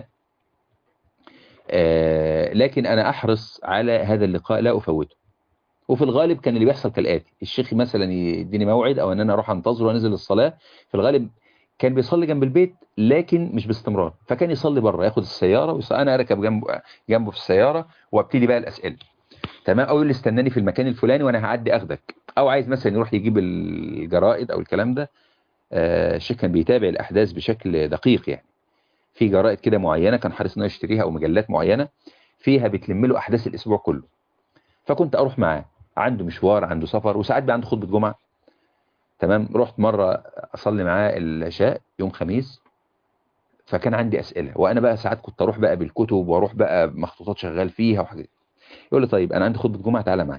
آه لكن انا احرص على هذا اللقاء لا افوته وفي الغالب كان اللي بيحصل كالاتي الشيخ مثلا يديني موعد او ان انا اروح انتظره وانزل الصلاه في الغالب كان بيصلي جنب البيت لكن مش باستمرار فكان يصلي بره ياخد السياره ويصلي انا اركب جنبه جنبه في السياره وابتدي بقى الاسئله تمام او يقول لي استناني في المكان الفلاني وانا هعدي اخدك او عايز مثلا يروح يجيب الجرائد او الكلام ده آه الشيخ كان بيتابع الاحداث بشكل دقيق يعني في جرائد كده معينه كان حريص انه يشتريها او مجلات معينه فيها بتلم له احداث الاسبوع كله فكنت اروح معاه عنده مشوار عنده سفر وساعات بقى عنده خطبه جمعه تمام رحت مره اصلي معاه العشاء يوم خميس فكان عندي اسئله وانا بقى ساعات كنت اروح بقى بالكتب واروح بقى مخطوطات شغال فيها وحاجات يقول لي طيب انا عندي خطبه جمعه تعالى معايا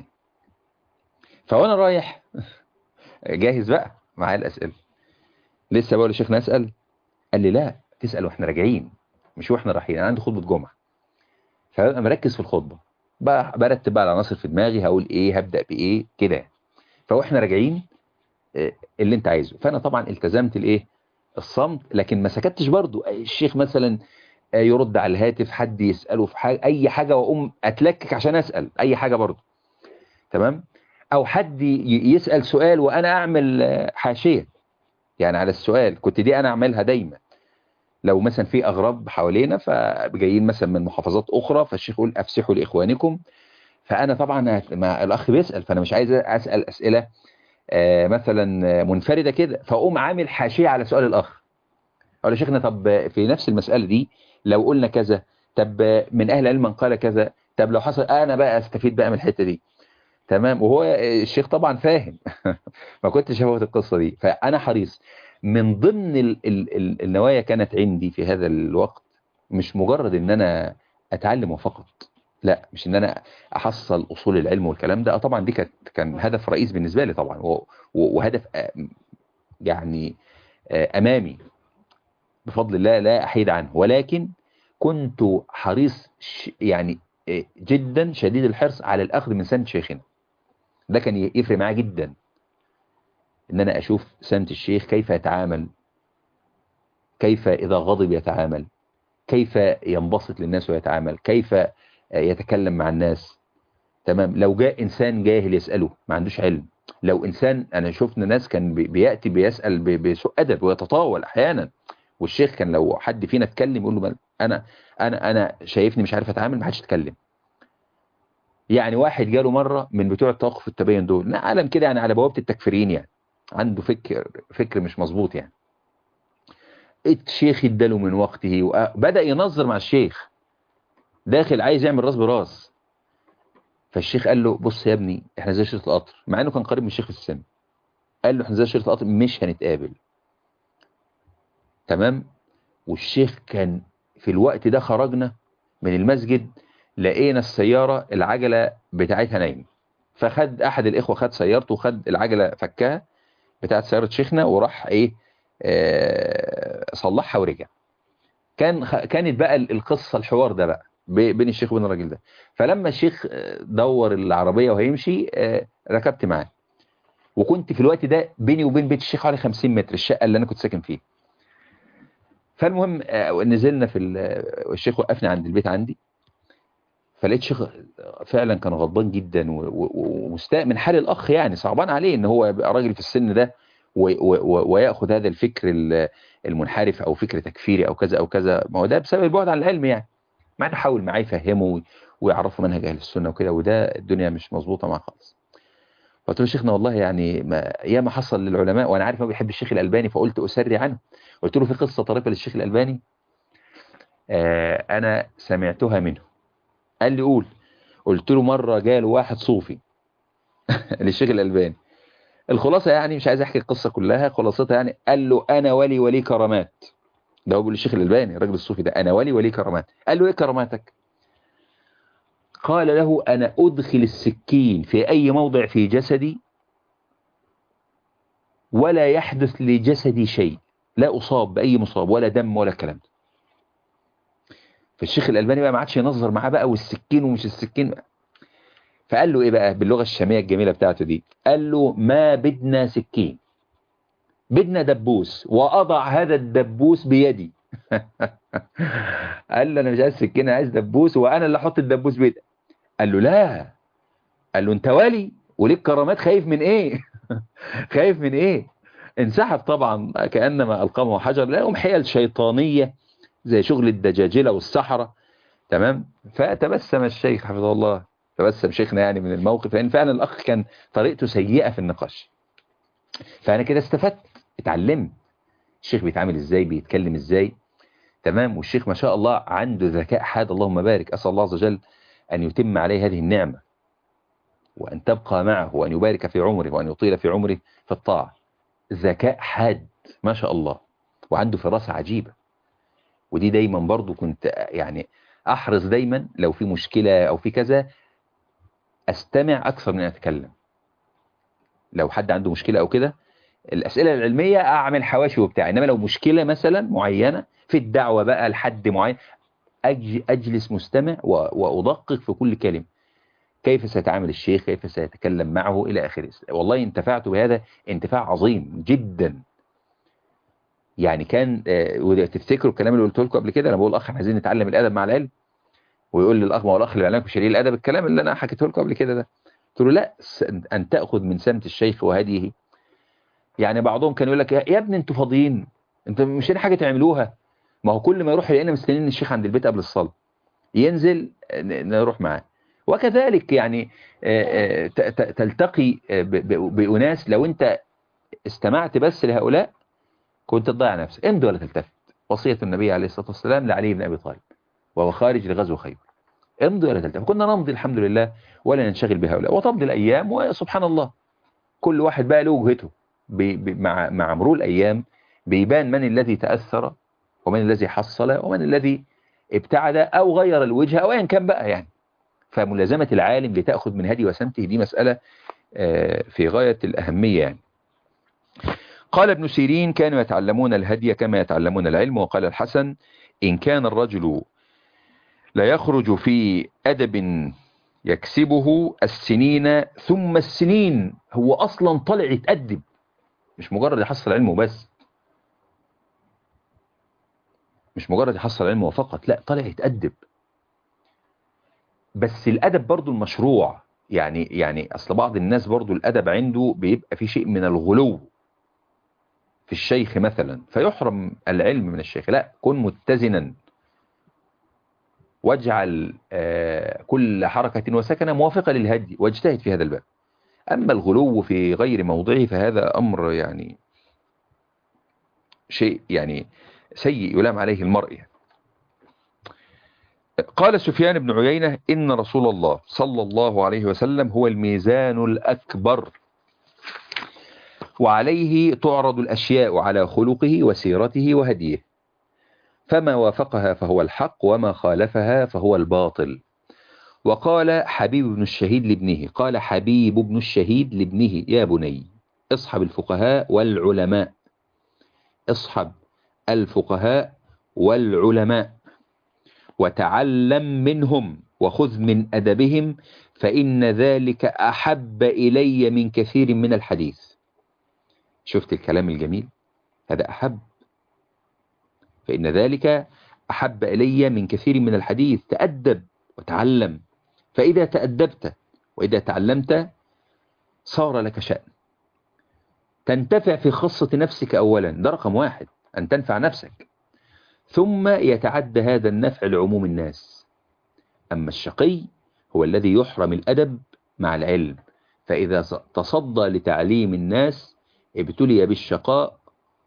فوانا رايح جاهز بقى معايا الاسئله لسه بقول لشيخنا اسال قال لي لا تسال واحنا راجعين مش واحنا رايحين انا عندي خطبه جمعه فببقى مركز في الخطبه بقى برتب بقى العناصر في دماغي هقول ايه هبدا بايه كده فاحنا راجعين اللي انت عايزه فانا طبعا التزمت الايه الصمت لكن ما سكتش برضو الشيخ مثلا يرد على الهاتف حد يساله في حاجه اي حاجه واقوم اتلكك عشان اسال اي حاجه برضو تمام او حد يسال سؤال وانا اعمل حاشيه يعني على السؤال كنت دي انا اعملها دايما لو مثلا في اغراب حوالينا فجايين مثلا من محافظات اخرى فالشيخ يقول افسحوا لاخوانكم فانا طبعا ما الاخ بيسال فانا مش عايز اسال اسئله مثلا منفرده كده فاقوم عامل حاشيه على سؤال الاخ اقول يا شيخنا طب في نفس المساله دي لو قلنا كذا طب من اهل العلم من قال كذا طب لو حصل انا بقى استفيد بقى من الحته دي تمام وهو الشيخ طبعا فاهم ما كنتش هفوت القصه دي فانا حريص من ضمن ال ال ال النوايا كانت عندي في هذا الوقت مش مجرد ان انا اتعلم فقط لا مش ان انا احصل اصول العلم والكلام ده طبعا دي كانت كان هدف رئيس بالنسبه لي طبعا وهدف يعني امامي بفضل الله لا احيد عنه ولكن كنت حريص يعني جدا شديد الحرص على الاخذ من سنة شيخنا ده كان يفرق معاه جدا ان انا اشوف سنة الشيخ كيف يتعامل كيف اذا غضب يتعامل كيف ينبسط للناس ويتعامل كيف يتكلم مع الناس تمام لو جاء انسان جاهل يسأله ما عندوش علم لو انسان انا شفنا ناس كان بيأتي بيسأل بسوء ادب ويتطاول احيانا والشيخ كان لو حد فينا اتكلم يقول له انا انا انا شايفني مش عارف اتعامل ما حدش يتكلم يعني واحد جاله مرة من بتوع التوقف التبين دول عالم كده يعني على بوابة التكفيرين يعني عنده فكر فكر مش مظبوط يعني الشيخ اداله من وقته وبدأ ينظر مع الشيخ داخل عايز يعمل راس براس فالشيخ قال له بص يا ابني احنا زي شرطة القطر مع انه كان قريب من الشيخ في السن قال له احنا زي شرطة القطر مش هنتقابل تمام والشيخ كان في الوقت ده خرجنا من المسجد لقينا السيارة العجلة بتاعتها نايمة فخد احد الاخوة خد سيارته وخد العجلة فكها بتاعت سيارة شيخنا وراح ايه اه صلحها ورجع كان كانت بقى القصة الحوار ده بقى بين الشيخ وبين الراجل ده فلما الشيخ دور العربية وهيمشي اه ركبت معاه وكنت في الوقت ده بيني وبين بيت الشيخ حوالي 50 متر الشقة اللي انا كنت ساكن فيه فالمهم اه نزلنا في الشيخ وقفني عند البيت عندي فلقيت شيخ فعلا كان غضبان جدا ومستاء من حال الاخ يعني صعبان عليه ان هو يبقى راجل في السن ده وياخذ هذا الفكر المنحرف او فكر تكفيري او كذا او كذا ما هو ده بسبب البعد عن العلم يعني مع حاول معاه يفهمه ويعرفه منهج اهل السنه وكده وده الدنيا مش مظبوطه معاه خالص قلت له شيخنا والله يعني ما يا ما حصل للعلماء وانا عارف ما بيحب الشيخ الالباني فقلت اسري عنه قلت له في قصه طريفه للشيخ الالباني آه انا سمعتها منه قال لي قول قلت له مرة جاله واحد صوفي للشيخ الألباني الخلاصة يعني مش عايز احكي القصة كلها خلاصتها يعني قال له انا ولي ولي كرامات ده هو بيقول الشيخ الألباني الراجل الصوفي ده أنا ولي ولي كرامات قال له إيه كراماتك قال له أنا أدخل السكين في أي موضع في جسدي ولا يحدث لجسدي شيء لا أصاب بأي مصاب ولا دم ولا كلام فالشيخ الألباني بقى ما عادش ينظر معاه بقى والسكين ومش السكين فقال له إيه بقى باللغة الشامية الجميلة بتاعته دي قال له ما بدنا سكين بدنا دبوس وأضع هذا الدبوس بيدي قال له أنا مش عايز سكين عايز دبوس وأنا اللي أحط الدبوس بيدي قال له لا قال له أنت ولي وليك كرامات خايف من إيه خايف من إيه انسحب طبعا كأنما ألقمه حجر لهم حيل شيطانية زي شغل الدجاجلة والسحرة تمام فتبسم الشيخ حفظه الله تبسم شيخنا يعني من الموقف لأن فعلا الأخ كان طريقته سيئة في النقاش فأنا كده استفدت اتعلمت الشيخ بيتعامل ازاي بيتكلم ازاي تمام والشيخ ما شاء الله عنده ذكاء حاد اللهم بارك أسأل الله عز وجل أن يتم عليه هذه النعمة وأن تبقى معه وأن يبارك في عمره وأن يطيل في عمره في الطاعة ذكاء حاد ما شاء الله وعنده فراسة عجيبة ودي دايما برضو كنت يعني أحرص دايما لو في مشكلة أو في كذا أستمع أكثر من أن أتكلم لو حد عنده مشكلة أو كده الأسئلة العلمية أعمل حواشي وبتاع إنما لو مشكلة مثلا معينة في الدعوة بقى لحد معين أج أجلس مستمع وأدقق في كل كلمة كيف سيتعامل الشيخ كيف سيتكلم معه إلى آخره والله انتفعت بهذا انتفاع عظيم جدا يعني كان تفتكروا الكلام اللي قلته لكم قبل كده انا بقول اخ عايزين نتعلم الادب مع العلم ويقول لي الاخ ما هو الاخ اللي بيعلمكم شريك الادب الكلام اللي انا حكيته لكم قبل كده ده قلت له لا ان تاخذ من سمت الشيخ وهديه يعني بعضهم كان يقول لك يا ابني انتوا فاضيين انتوا مش لاقي حاجه تعملوها ما هو كل ما يروح يلاقينا مستنيين الشيخ عند البيت قبل الصلاه ينزل نروح معاه وكذلك يعني تلتقي بأناس لو انت استمعت بس لهؤلاء كنت تضيع نفسك امضي ولا تلتفت وصية النبي عليه الصلاة والسلام لعلي بن أبي طالب وهو خارج لغزو خيبر امضي ولا تلتفت كنا نمضي الحمد لله ولا ننشغل بهؤلاء وتمضي الأيام وسبحان الله كل واحد بقى له وجهته مع مع مرور الأيام بيبان من الذي تأثر ومن الذي حصل ومن الذي ابتعد أو غير الوجه أو أيا كان بقى يعني فملازمة العالم لتأخذ من هدي وسمته دي مسألة في غاية الأهمية يعني قال ابن سيرين كانوا يتعلمون الهدي كما يتعلمون العلم وقال الحسن إن كان الرجل لا يخرج في أدب يكسبه السنين ثم السنين هو أصلا طلع يتأدب مش مجرد يحصل علمه بس مش مجرد يحصل علمه فقط لا طلع يتأدب بس الأدب برضو المشروع يعني يعني أصل بعض الناس برضو الأدب عنده بيبقى في شيء من الغلو في الشيخ مثلا فيحرم العلم من الشيخ لا كن متزنا واجعل كل حركة وسكنة موافقة للهدي واجتهد في هذا الباب أما الغلو في غير موضعه فهذا أمر يعني شيء يعني سيء يلام عليه المرء يعني. قال سفيان بن عيينة إن رسول الله صلى الله عليه وسلم هو الميزان الأكبر وعليه تعرض الأشياء على خلقه وسيرته وهديه فما وافقها فهو الحق وما خالفها فهو الباطل وقال حبيب بن الشهيد لابنه قال حبيب بن الشهيد لابنه يا بني اصحب الفقهاء والعلماء اصحب الفقهاء والعلماء وتعلم منهم وخذ من أدبهم فإن ذلك أحب إلي من كثير من الحديث شفت الكلام الجميل هذا أحب فإن ذلك أحب إلي من كثير من الحديث تأدب وتعلم فإذا تأدبت وإذا تعلمت صار لك شأن تنتفع في خاصة نفسك أولا ده رقم واحد أن تنفع نفسك ثم يتعدى هذا النفع لعموم الناس أما الشقي هو الذي يحرم الأدب مع العلم فإذا تصدى لتعليم الناس ابتلي بالشقاء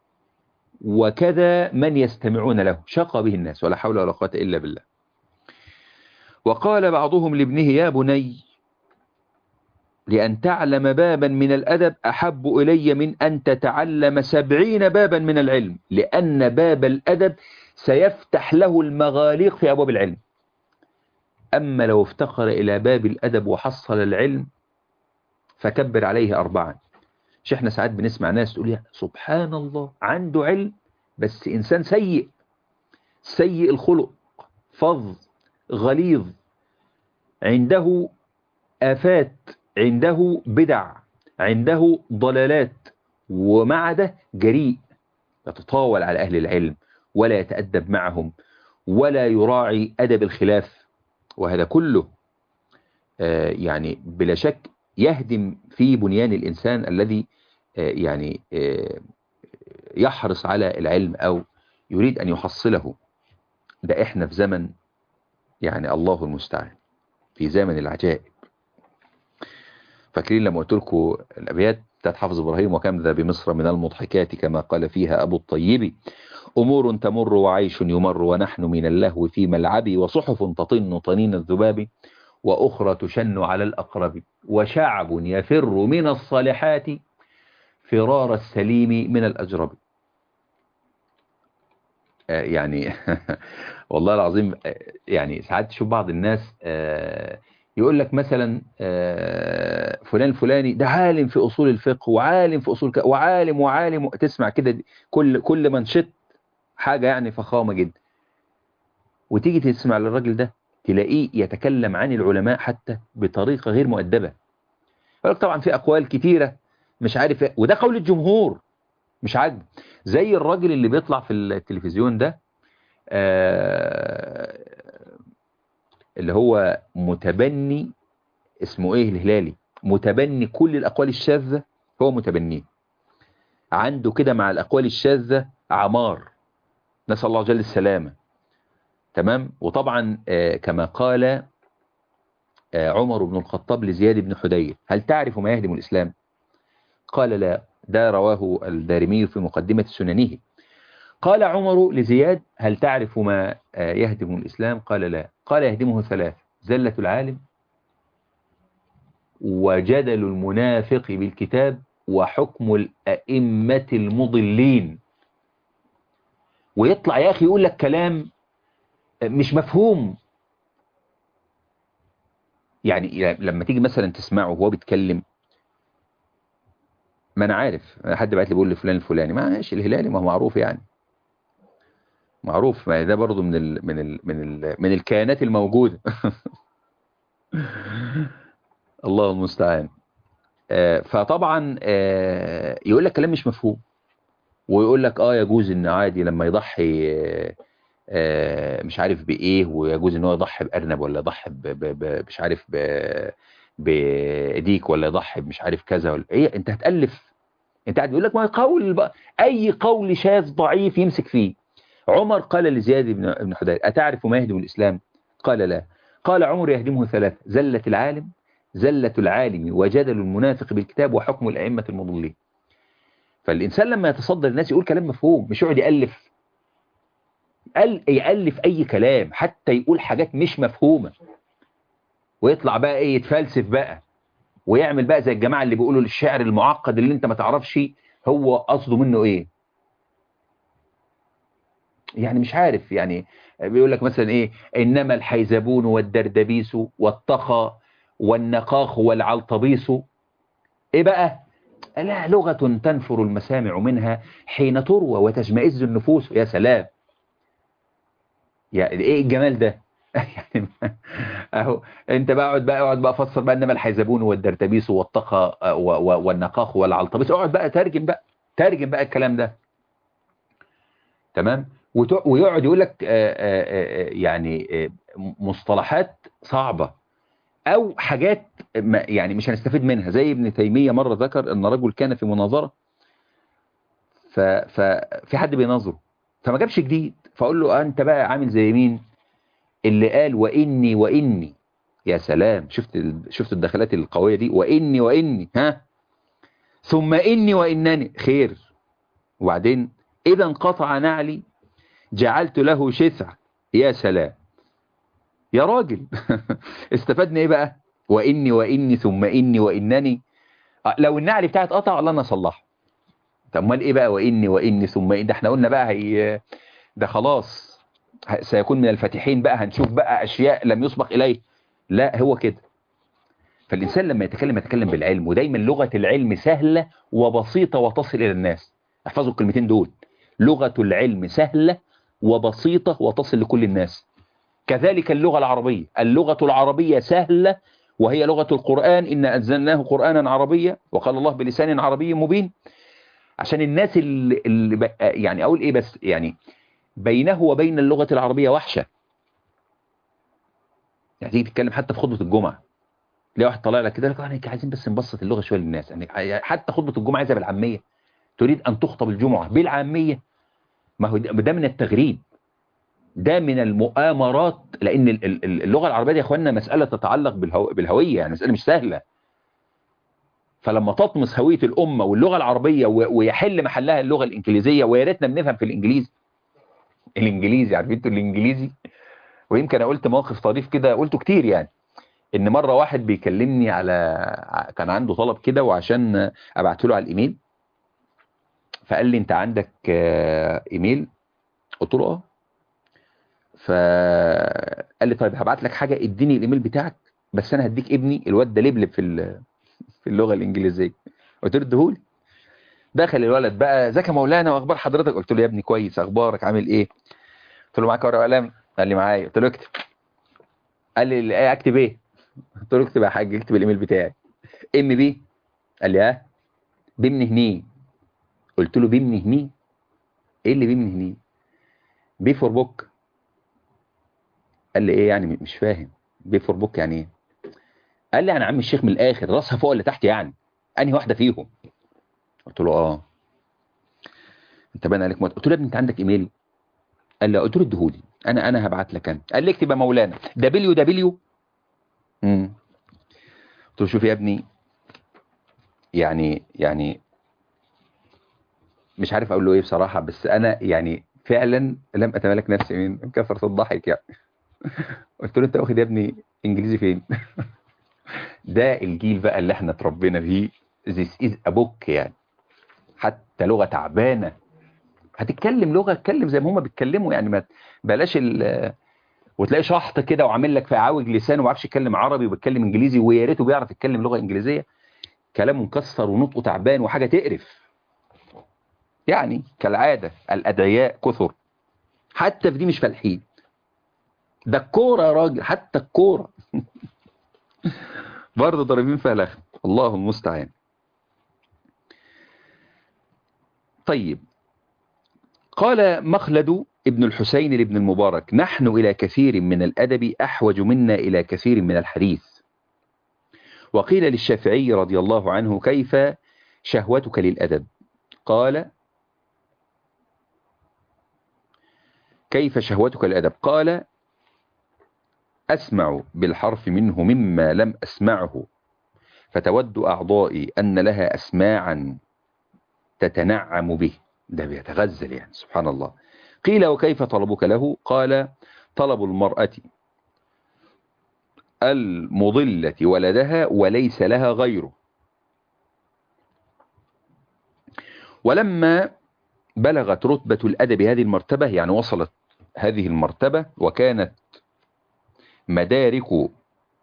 وكذا من يستمعون له شقى به الناس ولا حول ولا قوة إلا بالله وقال بعضهم لابنه يا بني لأن تعلم بابا من الأدب أحب إلي من أن تتعلم سبعين بابا من العلم لأن باب الأدب سيفتح له المغاليق في أبواب العلم أما لو افتقر إلى باب الأدب وحصل العلم فكبر عليه أربعا مش احنا ساعات بنسمع ناس تقول يا سبحان الله عنده علم بس إنسان سيء سيء الخلق فظ غليظ عنده آفات عنده بدع عنده ضلالات ومع ده جريء يتطاول على أهل العلم ولا يتأدب معهم ولا يراعي أدب الخلاف وهذا كله آه يعني بلا شك يهدم في بنيان الإنسان الذي آه يعني آه يحرص على العلم أو يريد أن يحصله ده إحنا في زمن يعني الله المستعان في زمن العجائب فاكرين لما قلت لكم الأبيات بتاعت حافظ إبراهيم وكم ذا بمصر من المضحكات كما قال فيها أبو الطيب أمور تمر وعيش يمر ونحن من اللهو في ملعب وصحف تطن طنين الذباب وأخرى تشن على الأقرب وشعب يفر من الصالحات فرار السليم من الأجرب آه يعني والله العظيم يعني ساعات تشوف بعض الناس آه يقول لك مثلا آه فلان الفلاني ده عالم في أصول الفقه وعالم في أصول وعالم وعالم تسمع كده كل كل من شط حاجة يعني فخامة جدا وتيجي تسمع للراجل ده تلاقيه يتكلم عن العلماء حتى بطريقة غير مؤدبة يقول لك طبعا في أقوال كتيرة مش عارف وده قول الجمهور مش عاجب زي الراجل اللي بيطلع في التلفزيون ده آه اللي هو متبني اسمه ايه الهلالي متبني كل الأقوال الشاذة هو متبنيه عنده كده مع الأقوال الشاذة عمار نسأل الله جل السلامة تمام وطبعا آه كما قال آه عمر بن الخطاب لزياد بن حدير هل تعرف ما يهدم الإسلام قال لا ده رواه الدارمي في مقدمة سننه قال عمر لزياد هل تعرف ما آه يهدم الإسلام قال لا قال يهدمه ثلاث زلة العالم وجدل المنافق بالكتاب وحكم الأئمة المضلين ويطلع يا أخي يقول لك كلام مش مفهوم يعني لما تيجي مثلا تسمعه وهو بيتكلم ما انا عارف حد بعت لي بيقول لي فلان الفلاني ماشي الهلالي ما هو معروف يعني معروف ما ده برضه من ال من ال من ال من الكيانات الموجوده الله المستعان آه فطبعا آه يقول لك كلام مش مفهوم ويقول لك اه يجوز ان عادي لما يضحي آه آه مش عارف بايه ويجوز ان هو يضحي بارنب ولا يضحي مش عارف بديك ولا يضحي مش عارف كذا ولا ايه انت هتالف انت قاعد بيقول لك ما قول بقى اي قول شاذ ضعيف يمسك فيه عمر قال لزياد بن بن حدير اتعرف ما يهدم الاسلام قال لا قال عمر يهدمه ثلاث زلة العالم زلة العالم وجدل المنافق بالكتاب وحكم الأئمة المضلين فالإنسان لما يتصدر الناس يقول كلام مفهوم مش يقعد يألف يألف أي كلام حتى يقول حاجات مش مفهومة ويطلع بقى ايه يتفلسف بقى ويعمل بقى زي الجماعة اللي بيقولوا الشعر المعقد اللي انت ما تعرفش هو قصده منه ايه يعني مش عارف يعني بيقول لك مثلا ايه انما الحيزبون والدردبيس والطخى والنقاخ والعلطبيس ايه بقى لا لغة تنفر المسامع منها حين تروى وتشمئز النفوس يا سلام يعني ايه الجمال ده يعني اهو انت بقى اقعد بقى اقعد بقى فسر بقى انما الحيزبون والدرتبيس والطخى والنقاخ والعلطبيس اقعد بقى ترجم بقى ترجم بقى الكلام ده تمام ويقعد يقول لك يعني مصطلحات صعبة او حاجات يعني مش هنستفيد منها زي ابن تيمية مرة ذكر ان رجل كان في مناظرة ففي حد بيناظره فما جابش جديد فاقول له انت بقى عامل زي مين اللي قال واني واني يا سلام شفت شفت الدخلات القوية دي واني واني ها ثم اني وانني خير وبعدين اذا انقطع نعلي جعلت له شسع يا سلام يا راجل استفدنا ايه بقى واني واني ثم اني وانني آه، لو النعل بتاعي اتقطع الله انا اصلحه طب امال ايه بقى واني واني ثم إني ده احنا قلنا بقى هي ده خلاص ه- سيكون من الفاتحين بقى هنشوف بقى اشياء لم يسبق اليه لا هو كده فالانسان لما يتكلم يتكلم بالعلم ودايما لغه العلم سهله وبسيطه وتصل الى الناس احفظوا الكلمتين دول لغه العلم سهله وبسيطه وتصل لكل الناس كذلك اللغه العربيه اللغه العربيه سهله وهي لغه القران ان انزلناه قرانا عربيا وقال الله بلسان عربي مبين عشان الناس اللي, اللي ب- يعني اقول ايه بس يعني بينه وبين اللغه العربيه وحشه يعني تيجي تتكلم حتى في خطبه الجمعه تلاقي واحد طالع لك كده يقول لك احنا عايزين بس نبسط اللغه شويه للناس يعني حتى خطبه الجمعه عايزها بالعاميه تريد ان تخطب الجمعه بالعاميه ما هو ده ده من التغريب ده من المؤامرات لان ال- ال- ال- اللغه العربيه دي يا اخواننا مساله تتعلق بالهو بالهويه يعني مساله مش سهله فلما تطمس هويه الامه واللغه العربيه و- ويحل محلها اللغه الانجليزيه ويا ريتنا بنفهم في الانجليزي الانجليزي عارفين انتوا الانجليزي ويمكن انا قلت موقف طريف كده قلته كتير يعني ان مره واحد بيكلمني على ع- كان عنده طلب كده وعشان ابعته له على الايميل فقال لي انت عندك آه، ايميل قلت له اه فقال لي طيب هبعت لك حاجه اديني الايميل بتاعك بس انا هديك ابني الواد ده لبلب في ال- في اللغه الانجليزيه قلت له اديهولي دخل الولد بقى ازيك يا مولانا واخبار حضرتك قلت له يا ابني كويس اخبارك عامل ايه قلت له معاك ورقه وقلم قال لي معايا قلت له اكتب قال لي إيه، اكتب ايه قلت له اكتب يا حاج اكتب الايميل بتاعي ام بي قال لي ها بمن هني قلت له بمن هني ايه اللي بمن هني بي فور بوك قال لي ايه يعني مش فاهم بي فور بوك يعني ايه قال لي انا عم الشيخ من الاخر راسها فوق اللي تحت يعني انهي واحده فيهم قلت له اه انت باين عليك موت قلت له يا ابني انت عندك ايميل قال لي قلت له اديهولي انا انا هبعت لك انا قال لي اكتب يا مولانا دبليو دبليو امم قلت له شوف يا ابني يعني يعني مش عارف اقول له ايه بصراحه بس انا يعني فعلا لم اتمالك نفسي من من كثره الضحك يعني قلت له انت واخد يا ابني انجليزي فين ده الجيل بقى اللي احنا اتربينا فيه this is a book يعني حتى لغه تعبانه هتتكلم لغه اتكلم زي ما هم بيتكلموا يعني ما بلاش ال وتلاقي شحط كده وعامل لك في عوج لسانه وما بيعرفش يتكلم عربي وبيتكلم انجليزي ويا ريته بيعرف يتكلم لغه انجليزيه كلامه مكسر ونطقه تعبان وحاجه تقرف يعني كالعاده الادعياء كثر حتى في دي مش فالحين ده الكوره يا راجل حتى الكوره برضه ضاربين فيها لخم الله المستعان طيب قال مخلد ابن الحسين لابن المبارك نحن إلى كثير من الأدب أحوج منا إلى كثير من الحديث وقيل للشافعي رضي الله عنه كيف شهوتك للأدب قال كيف شهوتك للأدب قال أسمع بالحرف منه مما لم أسمعه فتود أعضائي أن لها أسماعا تتنعم به ده بيتغزل يعني سبحان الله قيل وكيف طلبك له قال طلب المرأة المضلة ولدها وليس لها غيره ولما بلغت رتبة الأدب هذه المرتبة يعني وصلت هذه المرتبة وكانت مدارك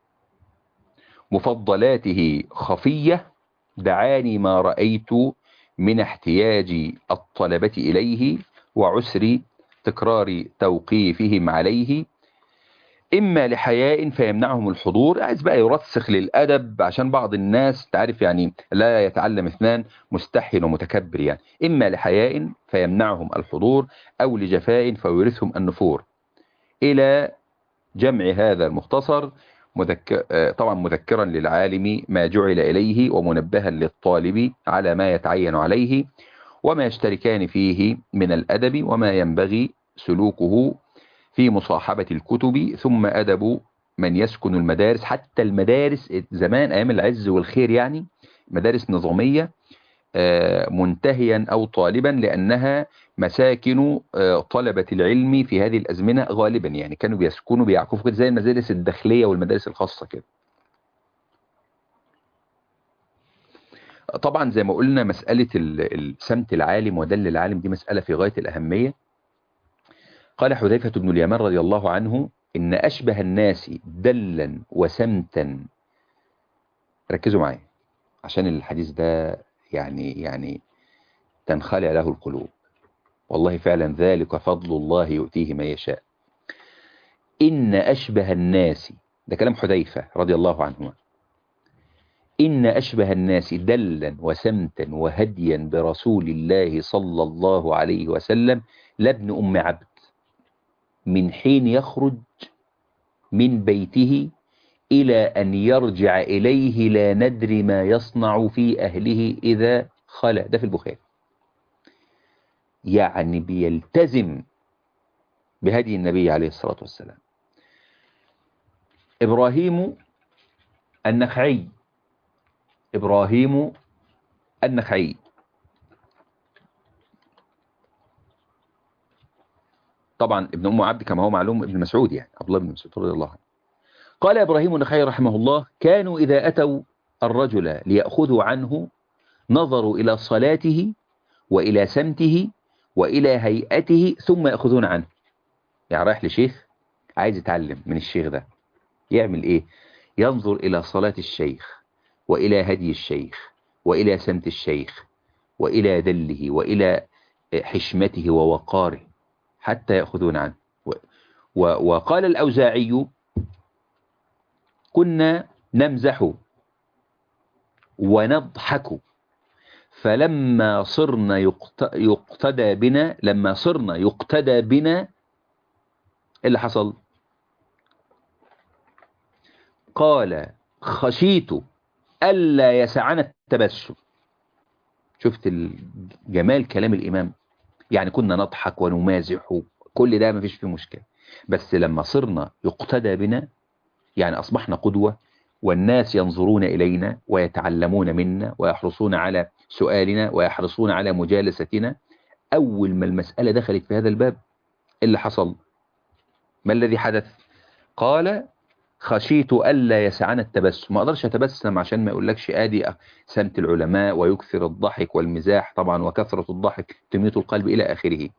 مفضلاته خفية دعاني ما رأيت من احتياج الطلبة إليه وعسر تكرار توقيفهم عليه إما لحياء فيمنعهم الحضور عايز بقى يرسخ للأدب عشان بعض الناس تعرف يعني لا يتعلم اثنان مستحن ومتكبر يعني إما لحياء فيمنعهم الحضور أو لجفاء فيورثهم النفور إلى جمع هذا المختصر مذكر طبعا مذكرا للعالم ما جعل إليه ومنبها للطالب على ما يتعين عليه وما يشتركان فيه من الأدب وما ينبغي سلوكه في مصاحبة الكتب ثم أدب من يسكن المدارس حتى المدارس زمان أيام العز والخير يعني مدارس نظامية منتهيا أو طالبا لأنها مساكن طلبة العلم في هذه الأزمنة غالبا يعني كانوا بيسكنوا بيعكفوا كده زي المدارس الداخلية والمدارس الخاصة كده طبعا زي ما قلنا مسألة سمت العالم ودل العالم دي مسألة في غاية الأهمية قال حذيفة بن اليمان رضي الله عنه إن أشبه الناس دلا وسمتا ركزوا معي عشان الحديث ده يعني يعني تنخلع له القلوب والله فعلا ذلك فضل الله يؤتيه ما يشاء إن أشبه الناس ده كلام حذيفة رضي الله عنهما إن أشبه الناس دلا وسمتا وهديا برسول الله صلى الله عليه وسلم لابن أم عبد من حين يخرج من بيته إلى أن يرجع إليه لا ندري ما يصنع في أهله إذا خلى ده في البخاري يعني بيلتزم بهدي النبي عليه الصلاة والسلام إبراهيم النخعي إبراهيم النخعي طبعا ابن أم عبد كما هو معلوم ابن مسعود يعني عبد الله بن مسعود رضي الله عنه قال إبراهيم النخعي رحمه الله كانوا إذا أتوا الرجل ليأخذوا عنه نظروا إلى صلاته وإلى سمته وإلى هيئته ثم يأخذون عنه يعني رايح لشيخ عايز يتعلم من الشيخ ده يعمل إيه ينظر إلى صلاة الشيخ وإلى هدي الشيخ وإلى سمت الشيخ وإلى دله وإلى حشمته ووقاره حتى يأخذون عنه و و وقال الأوزاعي كنا نمزح ونضحك فلما صرنا يقتدى بنا لما صرنا يقتدى بنا اللي حصل قال خشيت ألا يسعنا التبسم شفت جمال كلام الإمام يعني كنا نضحك ونمازح كل ده ما فيش فيه مشكلة بس لما صرنا يقتدى بنا يعني أصبحنا قدوة والناس ينظرون إلينا ويتعلمون منا ويحرصون على سؤالنا ويحرصون على مجالستنا أول ما المسألة دخلت في هذا الباب اللي حصل ما الذي حدث قال خشيت ألا يسعنا التبسم ما أقدرش أتبسم عشان ما يقولكش آدي سمت العلماء ويكثر الضحك والمزاح طبعا وكثرة الضحك تميت القلب إلى آخره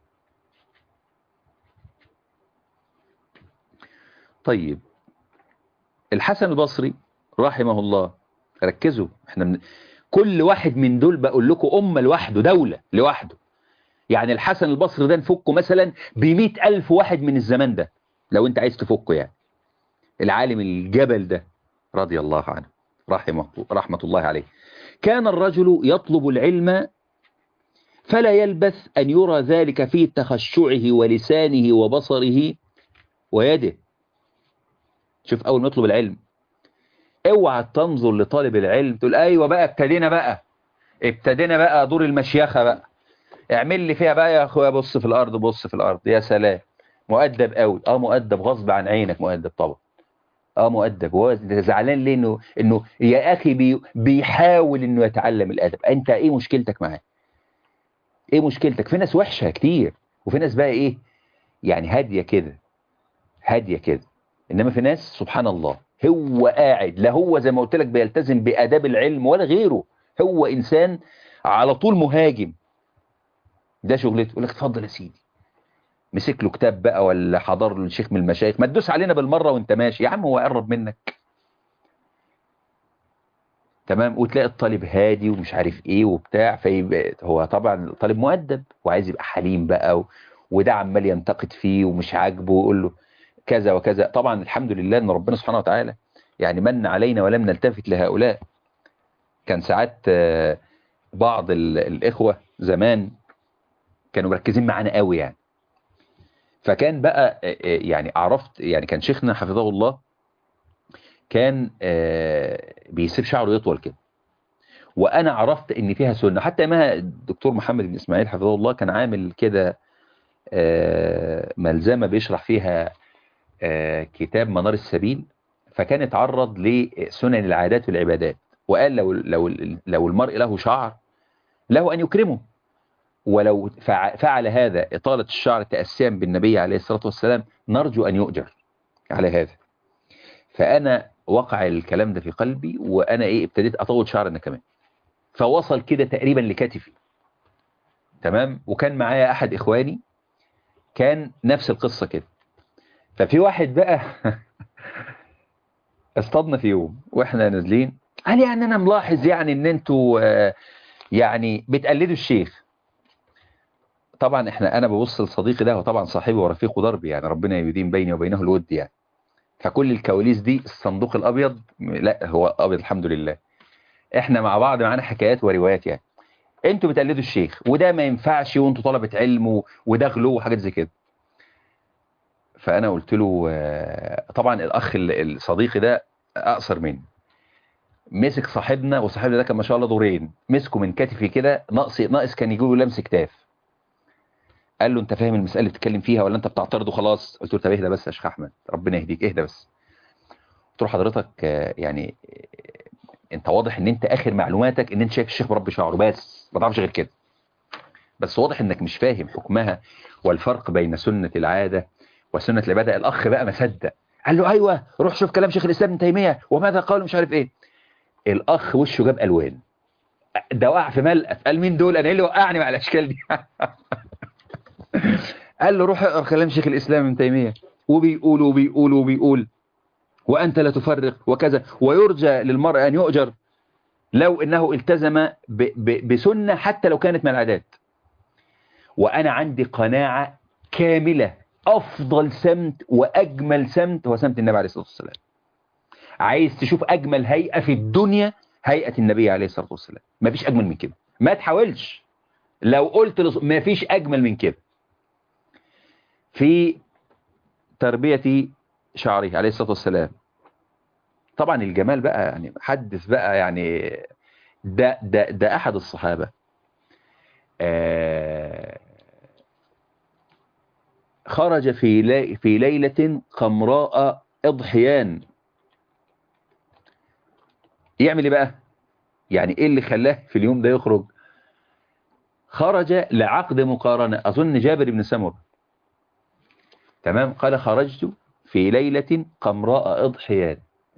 طيب الحسن البصري رحمه الله ركزوا احنا من كل واحد من دول بقول لكم أمة لوحده دولة لوحده يعني الحسن البصري ده نفكه مثلا بمئة ألف واحد من الزمان ده لو انت عايز تفكه يعني العالم الجبل ده رضي الله عنه رحمه, رحمة الله عليه كان الرجل يطلب العلم فلا يلبث أن يرى ذلك في تخشعه ولسانه وبصره ويده شوف أول ما يطلب العلم اوعى تنظر لطالب العلم تقول أيوة بقى ابتدينا بقى ابتدينا بقى دور المشيخة بقى اعمل لي فيها بقى يا أخويا بص في الأرض بص في الأرض يا سلام مؤدب قوي اه مؤدب غصب عن عينك مؤدب طبعا اه مؤدب هو زعلان ليه انه انه يا اخي بي بيحاول انه يتعلم الادب انت ايه مشكلتك معاه ايه مشكلتك في ناس وحشه كتير وفي ناس بقى ايه يعني هاديه كده هاديه كده انما في ناس سبحان الله هو قاعد لا هو زي ما قلت لك بيلتزم باداب العلم ولا غيره هو انسان على طول مهاجم ده شغلته يقول لك اتفضل يا سيدي مسك له كتاب بقى ولا حضر له الشيخ من المشايخ ما تدوس علينا بالمرة وانت ماشي يا عم هو قرب منك تمام وتلاقي الطالب هادي ومش عارف ايه وبتاع فيبقى هو طبعا الطالب مؤدب وعايز يبقى حليم بقى و... وده عمال ينتقد فيه ومش عاجبه ويقول له كذا وكذا طبعا الحمد لله ان ربنا سبحانه وتعالى يعني من علينا ولم نلتفت لهؤلاء كان ساعات بعض الإخوة زمان كانوا مركزين معانا قوي يعني فكان بقى يعني عرفت يعني كان شيخنا حفظه الله كان بيسيب شعره يطول كده وانا عرفت ان فيها سنة حتى ما الدكتور محمد بن اسماعيل حفظه الله كان عامل كده ملزمة بيشرح فيها كتاب منار السبيل فكان اتعرض لسنن العادات والعبادات وقال لو لو لو المرء له شعر له ان يكرمه ولو فعل هذا إطالة الشعر تأسيا بالنبي عليه الصلاة والسلام نرجو أن يؤجر على هذا فأنا وقع الكلام ده في قلبي وأنا إيه ابتديت أطول شعر أنا كمان فوصل كده تقريبا لكتفي تمام وكان معايا احد اخواني كان نفس القصة كده ففي واحد بقى اصطادنا في يوم واحنا نازلين قال يعني انا ملاحظ يعني ان انتوا آه، يعني بتقلدوا الشيخ طبعا احنا انا ببص لصديقي ده هو طبعا صاحبي ورفيق ودربي يعني ربنا يدين بيني وبينه الود يعني فكل الكواليس دي الصندوق الابيض لا هو ابيض الحمد لله احنا مع بعض معانا حكايات وروايات يعني انتوا بتقلدوا الشيخ وده ما ينفعش وانتوا طلبة علم و- وده غلو وحاجات زي كده فانا قلت له آه، طبعا الاخ ال- الصديقي ده اقصر مني مسك صاحبنا وصاحبنا ده كان ما شاء الله دورين مسكه من كتفي كده ناقص ناقص كان يجيله لمس كتاف قال له انت فاهم المساله اللي بتتكلم فيها ولا انت بتعترض وخلاص قلت له طب اهدى بس يا شيخ احمد ربنا يهديك اهدى بس قلت له حضرتك آه، يعني آه، انت واضح ان انت اخر معلوماتك ان انت شايف الشيخ بربي شعره بس ما تعرفش غير كده بس واضح انك مش فاهم حكمها والفرق بين سنة العادة وسنة العبادة الاخ بقى ما صدق قال له ايوه روح شوف كلام شيخ الاسلام ابن تيمية وماذا قال مش عارف ايه الاخ وشه جاب الوان ده وقع في ملقف قال مين دول انا ايه اللي وقعني مع الاشكال دي قال له روح اقرا كلام شيخ الاسلام ابن تيمية وبيقول وبيقول وبيقول وانت لا تفرق وكذا ويرجى للمرء ان يؤجر لو انه التزم ب ب بسنة حتى لو كانت من العادات وانا عندي قناعة كاملة افضل سمت واجمل سمت هو سمت النبي عليه الصلاة والسلام عايز تشوف اجمل هيئة في الدنيا هيئة النبي عليه الصلاة والسلام مفيش اجمل من كده ما تحاولش لو قلت لص... مفيش اجمل من كده في تربية شعره عليه الصلاة والسلام طبعا الجمال بقى يعني حدث بقى يعني ده ده ده احد الصحابة آه خرج في لي في ليلة قمراء اضحيان يعمل ايه بقى يعني ايه اللي خلاه في اليوم ده يخرج خرج لعقد مقارنة اظن جابر بن سمر تمام قال خرجت في ليلة قمراء اضحيان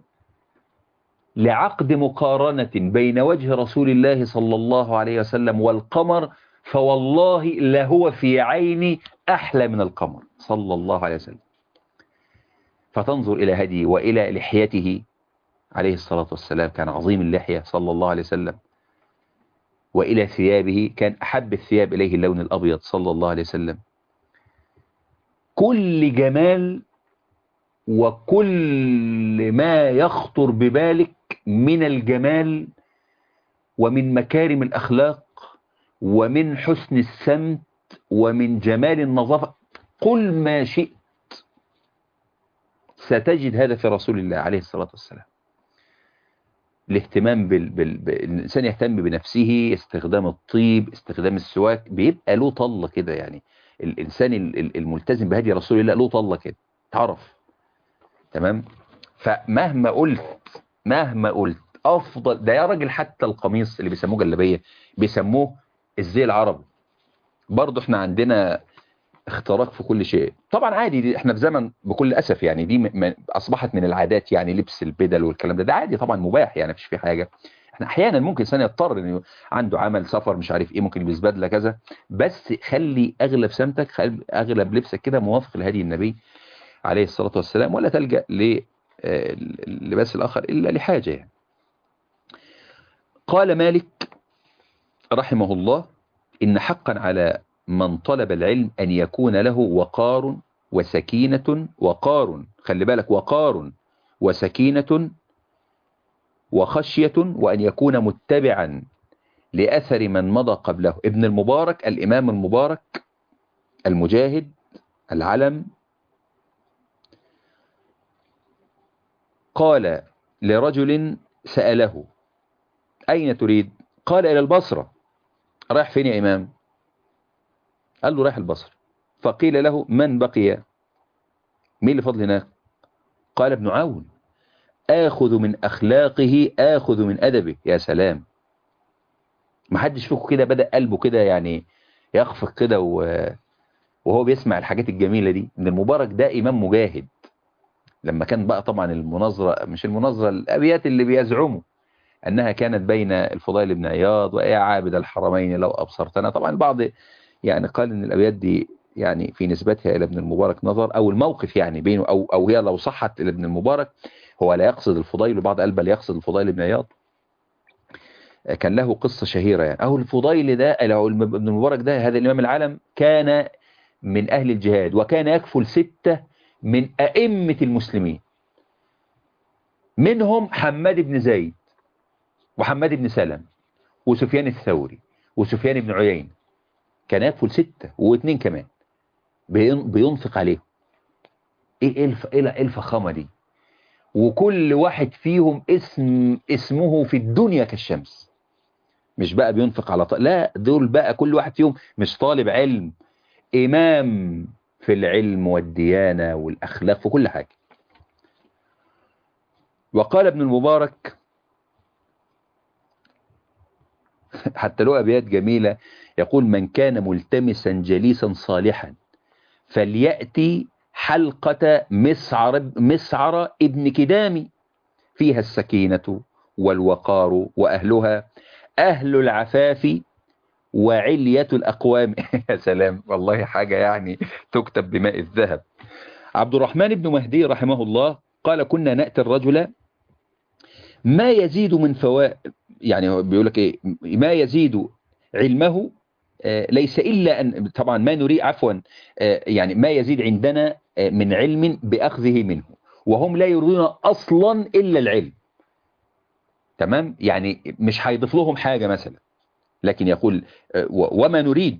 لعقد مقارنة بين وجه رسول الله صلى الله عليه وسلم والقمر فوالله لهو في عيني أحلى من القمر صلى الله عليه وسلم فتنظر إلى هدي وإلى لحيته عليه الصلاة والسلام كان عظيم اللحية صلى الله عليه وسلم وإلى ثيابه كان أحب الثياب إليه اللون الأبيض صلى الله عليه وسلم كل جمال وكل ما يخطر ببالك من الجمال ومن مكارم الأخلاق ومن حسن السمت ومن جمال النظافة كل ما شئت ستجد هذا في رسول الله عليه الصلاة والسلام الاهتمام بال... بال... بال... الإنسان يهتم بنفسه استخدام الطيب استخدام السواك بيبقى له طلة كده يعني الإنسان الملتزم بهدي رسول الله له طلة كده تعرف تمام فمهما قلت مهما قلت افضل ده يا راجل حتى القميص اللي بيسموه جلابيه بيسموه الزي العربي برضه احنا عندنا اختراق في كل شيء طبعا عادي دي احنا في زمن بكل اسف يعني دي م... اصبحت من العادات يعني لبس البدل والكلام ده ده عادي طبعا مباح يعني مفيش فيه حاجه احنا احيانا ممكن انسان يضطر انه عنده عمل سفر مش عارف ايه ممكن يلبس بدله كذا بس خلي اغلب سمتك خلي اغلب لبسك كده موافق لهدي النبي عليه الصلاة والسلام ولا تلجأ للباس الآخر إلا لحاجة يعني. قال مالك رحمه الله إن حقا على من طلب العلم أن يكون له وقار وسكينة وقار خلي بالك وقار وسكينة وخشية وأن يكون متبعا لأثر من مضى قبله ابن المبارك الإمام المبارك المجاهد العلم قال لرجل سأله أين تريد قال إلى البصرة رايح فين يا إمام قال له رايح البصرة فقيل له من بقي مين اللي فضل هناك قال ابن عون آخذ من أخلاقه آخذ من أدبه يا سلام ما حدش فيكم كده بدأ قلبه كده يعني يخفق كده وهو بيسمع الحاجات الجميلة دي من المبارك ده إمام مجاهد لما كان بقى طبعا المناظرة مش المناظرة الأبيات اللي بيزعموا أنها كانت بين الفضيل بن عياض ويا عابد الحرمين لو أبصرتنا طبعا البعض يعني قال أن الأبيات دي يعني في نسبتها إلى ابن المبارك نظر أو الموقف يعني بينه أو, أو هي لو صحت إلى ابن المبارك هو لا يقصد الفضيل وبعض قال بل يقصد الفضيل بن عياض كان له قصة شهيرة يعني أو الفضيل ده أو ابن المبارك ده هذا الإمام العالم كان من أهل الجهاد وكان يكفل ستة من أئمة المسلمين منهم حماد بن زيد وحماد بن سلم وسفيان الثوري وسفيان بن عيين كان يكفل ستة واثنين كمان بينفق عليهم ايه ايه الفخامة دي وكل واحد فيهم اسم اسمه في الدنيا كالشمس مش بقى بينفق على طالب لا دول بقى كل واحد فيهم مش طالب علم إمام في العلم والديانة والأخلاق في كل حاجة وقال ابن المبارك حتى له أبيات جميلة يقول من كان ملتمسا جليسا صالحا فليأتي حلقة مسعر, مسعر ابن كدامي فيها السكينة والوقار وأهلها أهل العفاف وعلية الأقوام يا سلام والله حاجة يعني تكتب بماء الذهب عبد الرحمن بن مهدي رحمه الله قال كنا نأتي الرجل ما يزيد من فوائد يعني بيقول لك ايه ما يزيد علمه ليس إلا أن طبعا ما نريد عفوا يعني ما يزيد عندنا من علم بأخذه منه وهم لا يريدون أصلا إلا العلم تمام يعني مش هيضيف لهم حاجة مثلا لكن يقول وما نريد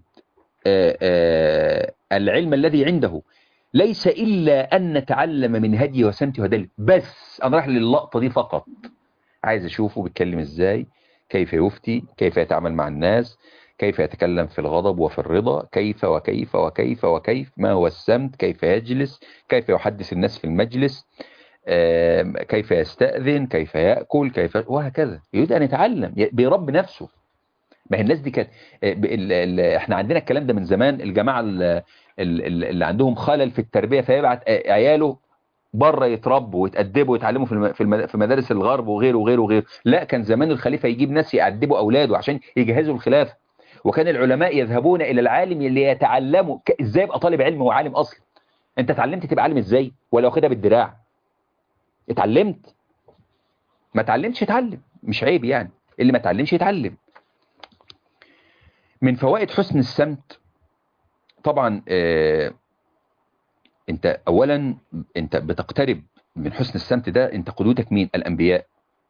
العلم الذي عنده ليس إلا أن نتعلم من هدي وسمت ودل بس أنا راح للقطة دي فقط عايز أشوفه بيتكلم إزاي كيف يفتي كيف يتعامل مع الناس كيف يتكلم في الغضب وفي الرضا كيف وكيف وكيف وكيف ما هو السمت كيف يجلس كيف يحدث الناس في المجلس كيف يستأذن كيف يأكل كيف وهكذا يريد أن يتعلم بيرب نفسه ما هي الناس دي كانت احنا عندنا الكلام ده من زمان الجماعة اللي عندهم خلل في التربية فيبعت عياله بره يتربوا ويتأدبوا ويتعلموا في في مدارس الغرب وغيره وغيره وغيره لا كان زمان الخليفة يجيب ناس يأدبوا أولاده عشان يجهزوا الخلافة وكان العلماء يذهبون إلى العالم اللي يتعلموا ازاي يبقى طالب علم وعالم أصلا انت اتعلمت تبقى عالم ازاي ولا واخدها بالدراع اتعلمت ما اتعلمتش اتعلم مش عيب يعني اللي ما اتعلمش يتعلم من فوائد حسن السمت طبعا اه انت اولا انت بتقترب من حسن السمت ده انت قدوتك مين الانبياء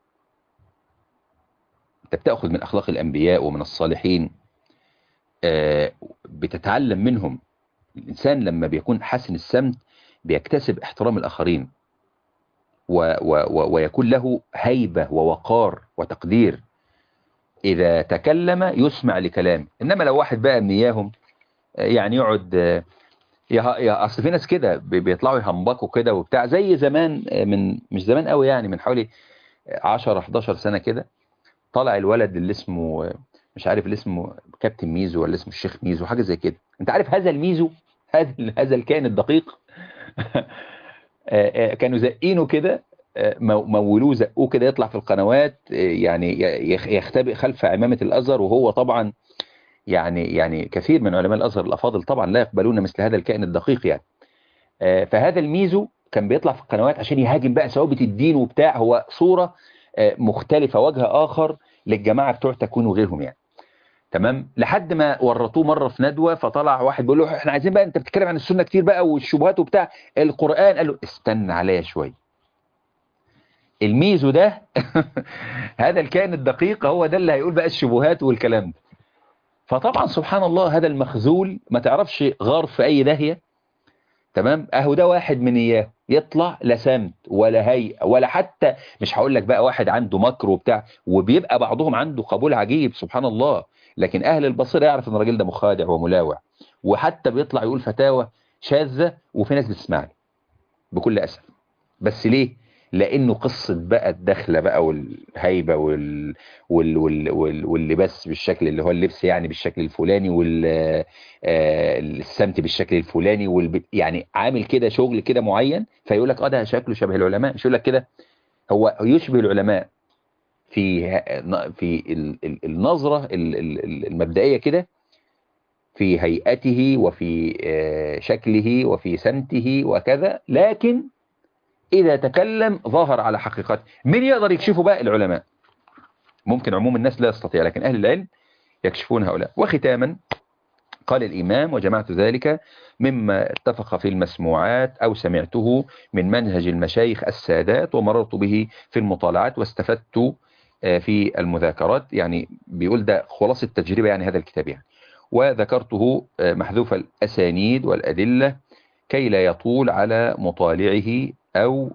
انت بتاخذ من اخلاق الانبياء ومن الصالحين اه بتتعلم منهم الانسان لما بيكون حسن السمت بيكتسب احترام الاخرين و و و ويكون له هيبة ووقار وتقدير إذا تكلم يسمع لكلامه إنما لو واحد بقى من إياهم يعني يقعد يا يا أصل في ناس كده بيطلعوا يهنبكوا كده وبتاع زي زمان من مش زمان قوي يعني من حوالي 10 11 سنة كده طلع الولد اللي اسمه مش عارف اللي اسمه كابتن ميزو ولا اسمه الشيخ ميزو حاجة زي كده انت عارف هذا الميزو هذا هذا الكائن الدقيق كانوا زقينه كده مولوه زقوه كده يطلع في القنوات يعني يختبئ خلف عمامة الأزهر وهو طبعا يعني يعني كثير من علماء الأزهر الأفاضل طبعا لا يقبلون مثل هذا الكائن الدقيق يعني فهذا الميزو كان بيطلع في القنوات عشان يهاجم بقى ثوابت الدين وبتاع هو صورة مختلفة وجه آخر للجماعة بتوع تكوين وغيرهم يعني تمام لحد ما ورطوه مرة في ندوة فطلع واحد بيقول له احنا عايزين بقى انت بتتكلم عن السنة كتير بقى والشبهات وبتاع القرآن قال له استنى عليا شوية الميزو ده هذا الكائن الدقيق هو ده اللي هيقول بقى الشبهات والكلام ده فطبعا سبحان الله هذا المخزول ما تعرفش غار في اي داهية تمام اهو ده واحد من اياه يطلع لا سمت ولا هيئة ولا حتى مش هقول لك بقى واحد عنده مكر وبتاع وبيبقى بعضهم عنده قبول عجيب سبحان الله لكن اهل البصيرة يعرف ان الراجل ده مخادع وملاوع وحتى بيطلع يقول فتاوى شاذة وفي ناس بتسمعني بكل اسف بس ليه لانه قصة بقى الدخلة بقى والهيبة وال... وال... وال... وال... واللباس بالشكل اللي هو اللبس يعني بالشكل الفلاني والسمت بالشكل الفلاني وال... يعني عامل كده شغل كده معين فيقول لك اه ده شكله شبه العلماء مش يقول لك كده هو يشبه العلماء في في النظرة المبدئية كده في هيئته وفي شكله وفي سمته وكذا لكن إذا تكلم ظهر على حقيقته من يقدر يكشفه بقى العلماء ممكن عموم الناس لا يستطيع لكن أهل العلم يكشفون هؤلاء وختاما قال الإمام وجمعت ذلك مما اتفق في المسموعات أو سمعته من منهج المشايخ السادات ومررت به في المطالعات واستفدت في المذاكرات يعني بيقول ده خلاصة التجربة يعني هذا الكتاب يعني وذكرته محذوف الأسانيد والأدلة كي لا يطول على مطالعه أو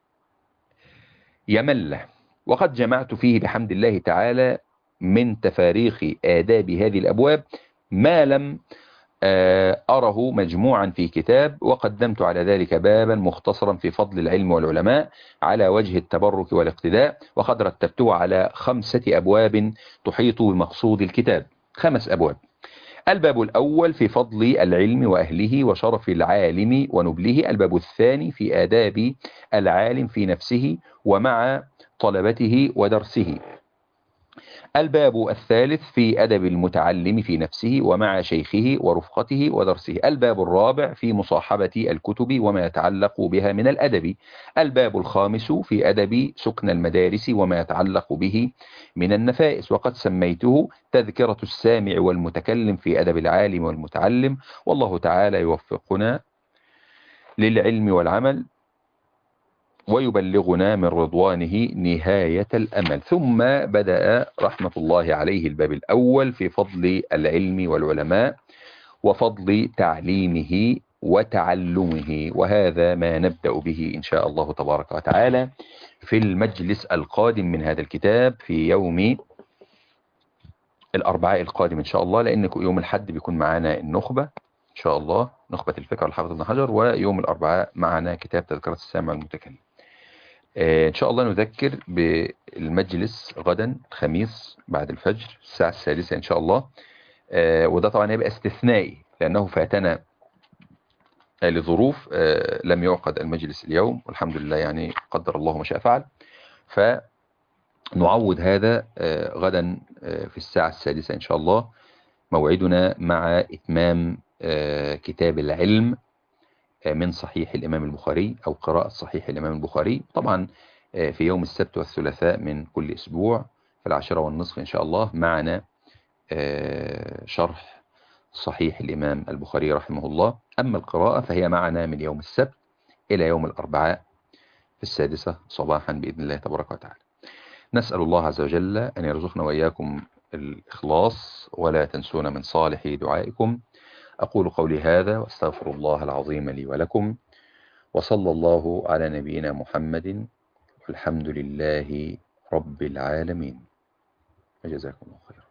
يمله وقد جمعت فيه بحمد الله تعالى من تفاريخ آداب هذه الأبواب ما لم أره مجموعا في كتاب وقدمت على ذلك بابا مختصرا في فضل العلم والعلماء على وجه التبرك والاقتداء وقد رتبته على خمسة أبواب تحيط بمقصود الكتاب خمس أبواب الباب الأول في فضل العلم وأهله وشرف العالم ونبله الباب الثاني في آداب العالم في نفسه ومع طلبته ودرسه الباب الثالث في أدب المتعلم في نفسه ومع شيخه ورفقته ودرسه الباب الرابع في مصاحبة الكتب وما يتعلق بها من الأدب الباب الخامس في أدب سكن المدارس وما يتعلق به من النفائس وقد سميته تذكرة السامع والمتكلم في أدب العالم والمتعلم والله تعالى يوفقنا للعلم والعمل ويبلغنا من رضوانه نهاية الأمل ثم بدأ رحمة الله عليه الباب الأول في فضل العلم والعلماء وفضل تعليمه وتعلمه وهذا ما نبدأ به إن شاء الله تبارك وتعالى في المجلس القادم من هذا الكتاب في يوم الأربعاء القادم إن شاء الله لأن يوم الحد بيكون معنا النخبة إن شاء الله نخبة الفكر الحافظ ابن حجر ويوم الأربعاء معنا كتاب تذكرة السامع المتكلم إن شاء الله نذكر بالمجلس غدا الخميس بعد الفجر الساعة السادسة إن شاء الله وده طبعا هيبقى استثنائي لأنه فاتنا لظروف لم يعقد المجلس اليوم والحمد لله يعني قدر الله ما شاء فعل فنعود هذا غدا في الساعة السادسة إن شاء الله موعدنا مع إتمام كتاب العلم من صحيح الإمام البخاري أو قراءة صحيح الإمام البخاري طبعا في يوم السبت والثلاثاء من كل أسبوع في العاشرة والنصف إن شاء الله معنا شرح صحيح الإمام البخاري رحمه الله أما القراءة فهي معنا من يوم السبت إلى يوم الأربعاء في السادسة صباحا بإذن الله تبارك وتعالى نسأل الله عز وجل أن يرزقنا وإياكم الإخلاص ولا تنسونا من صالح دعائكم أقول قولي هذا واستغفر الله العظيم لي ولكم وصلى الله على نبينا محمد والحمد لله رب العالمين وجزاكم الله خيرا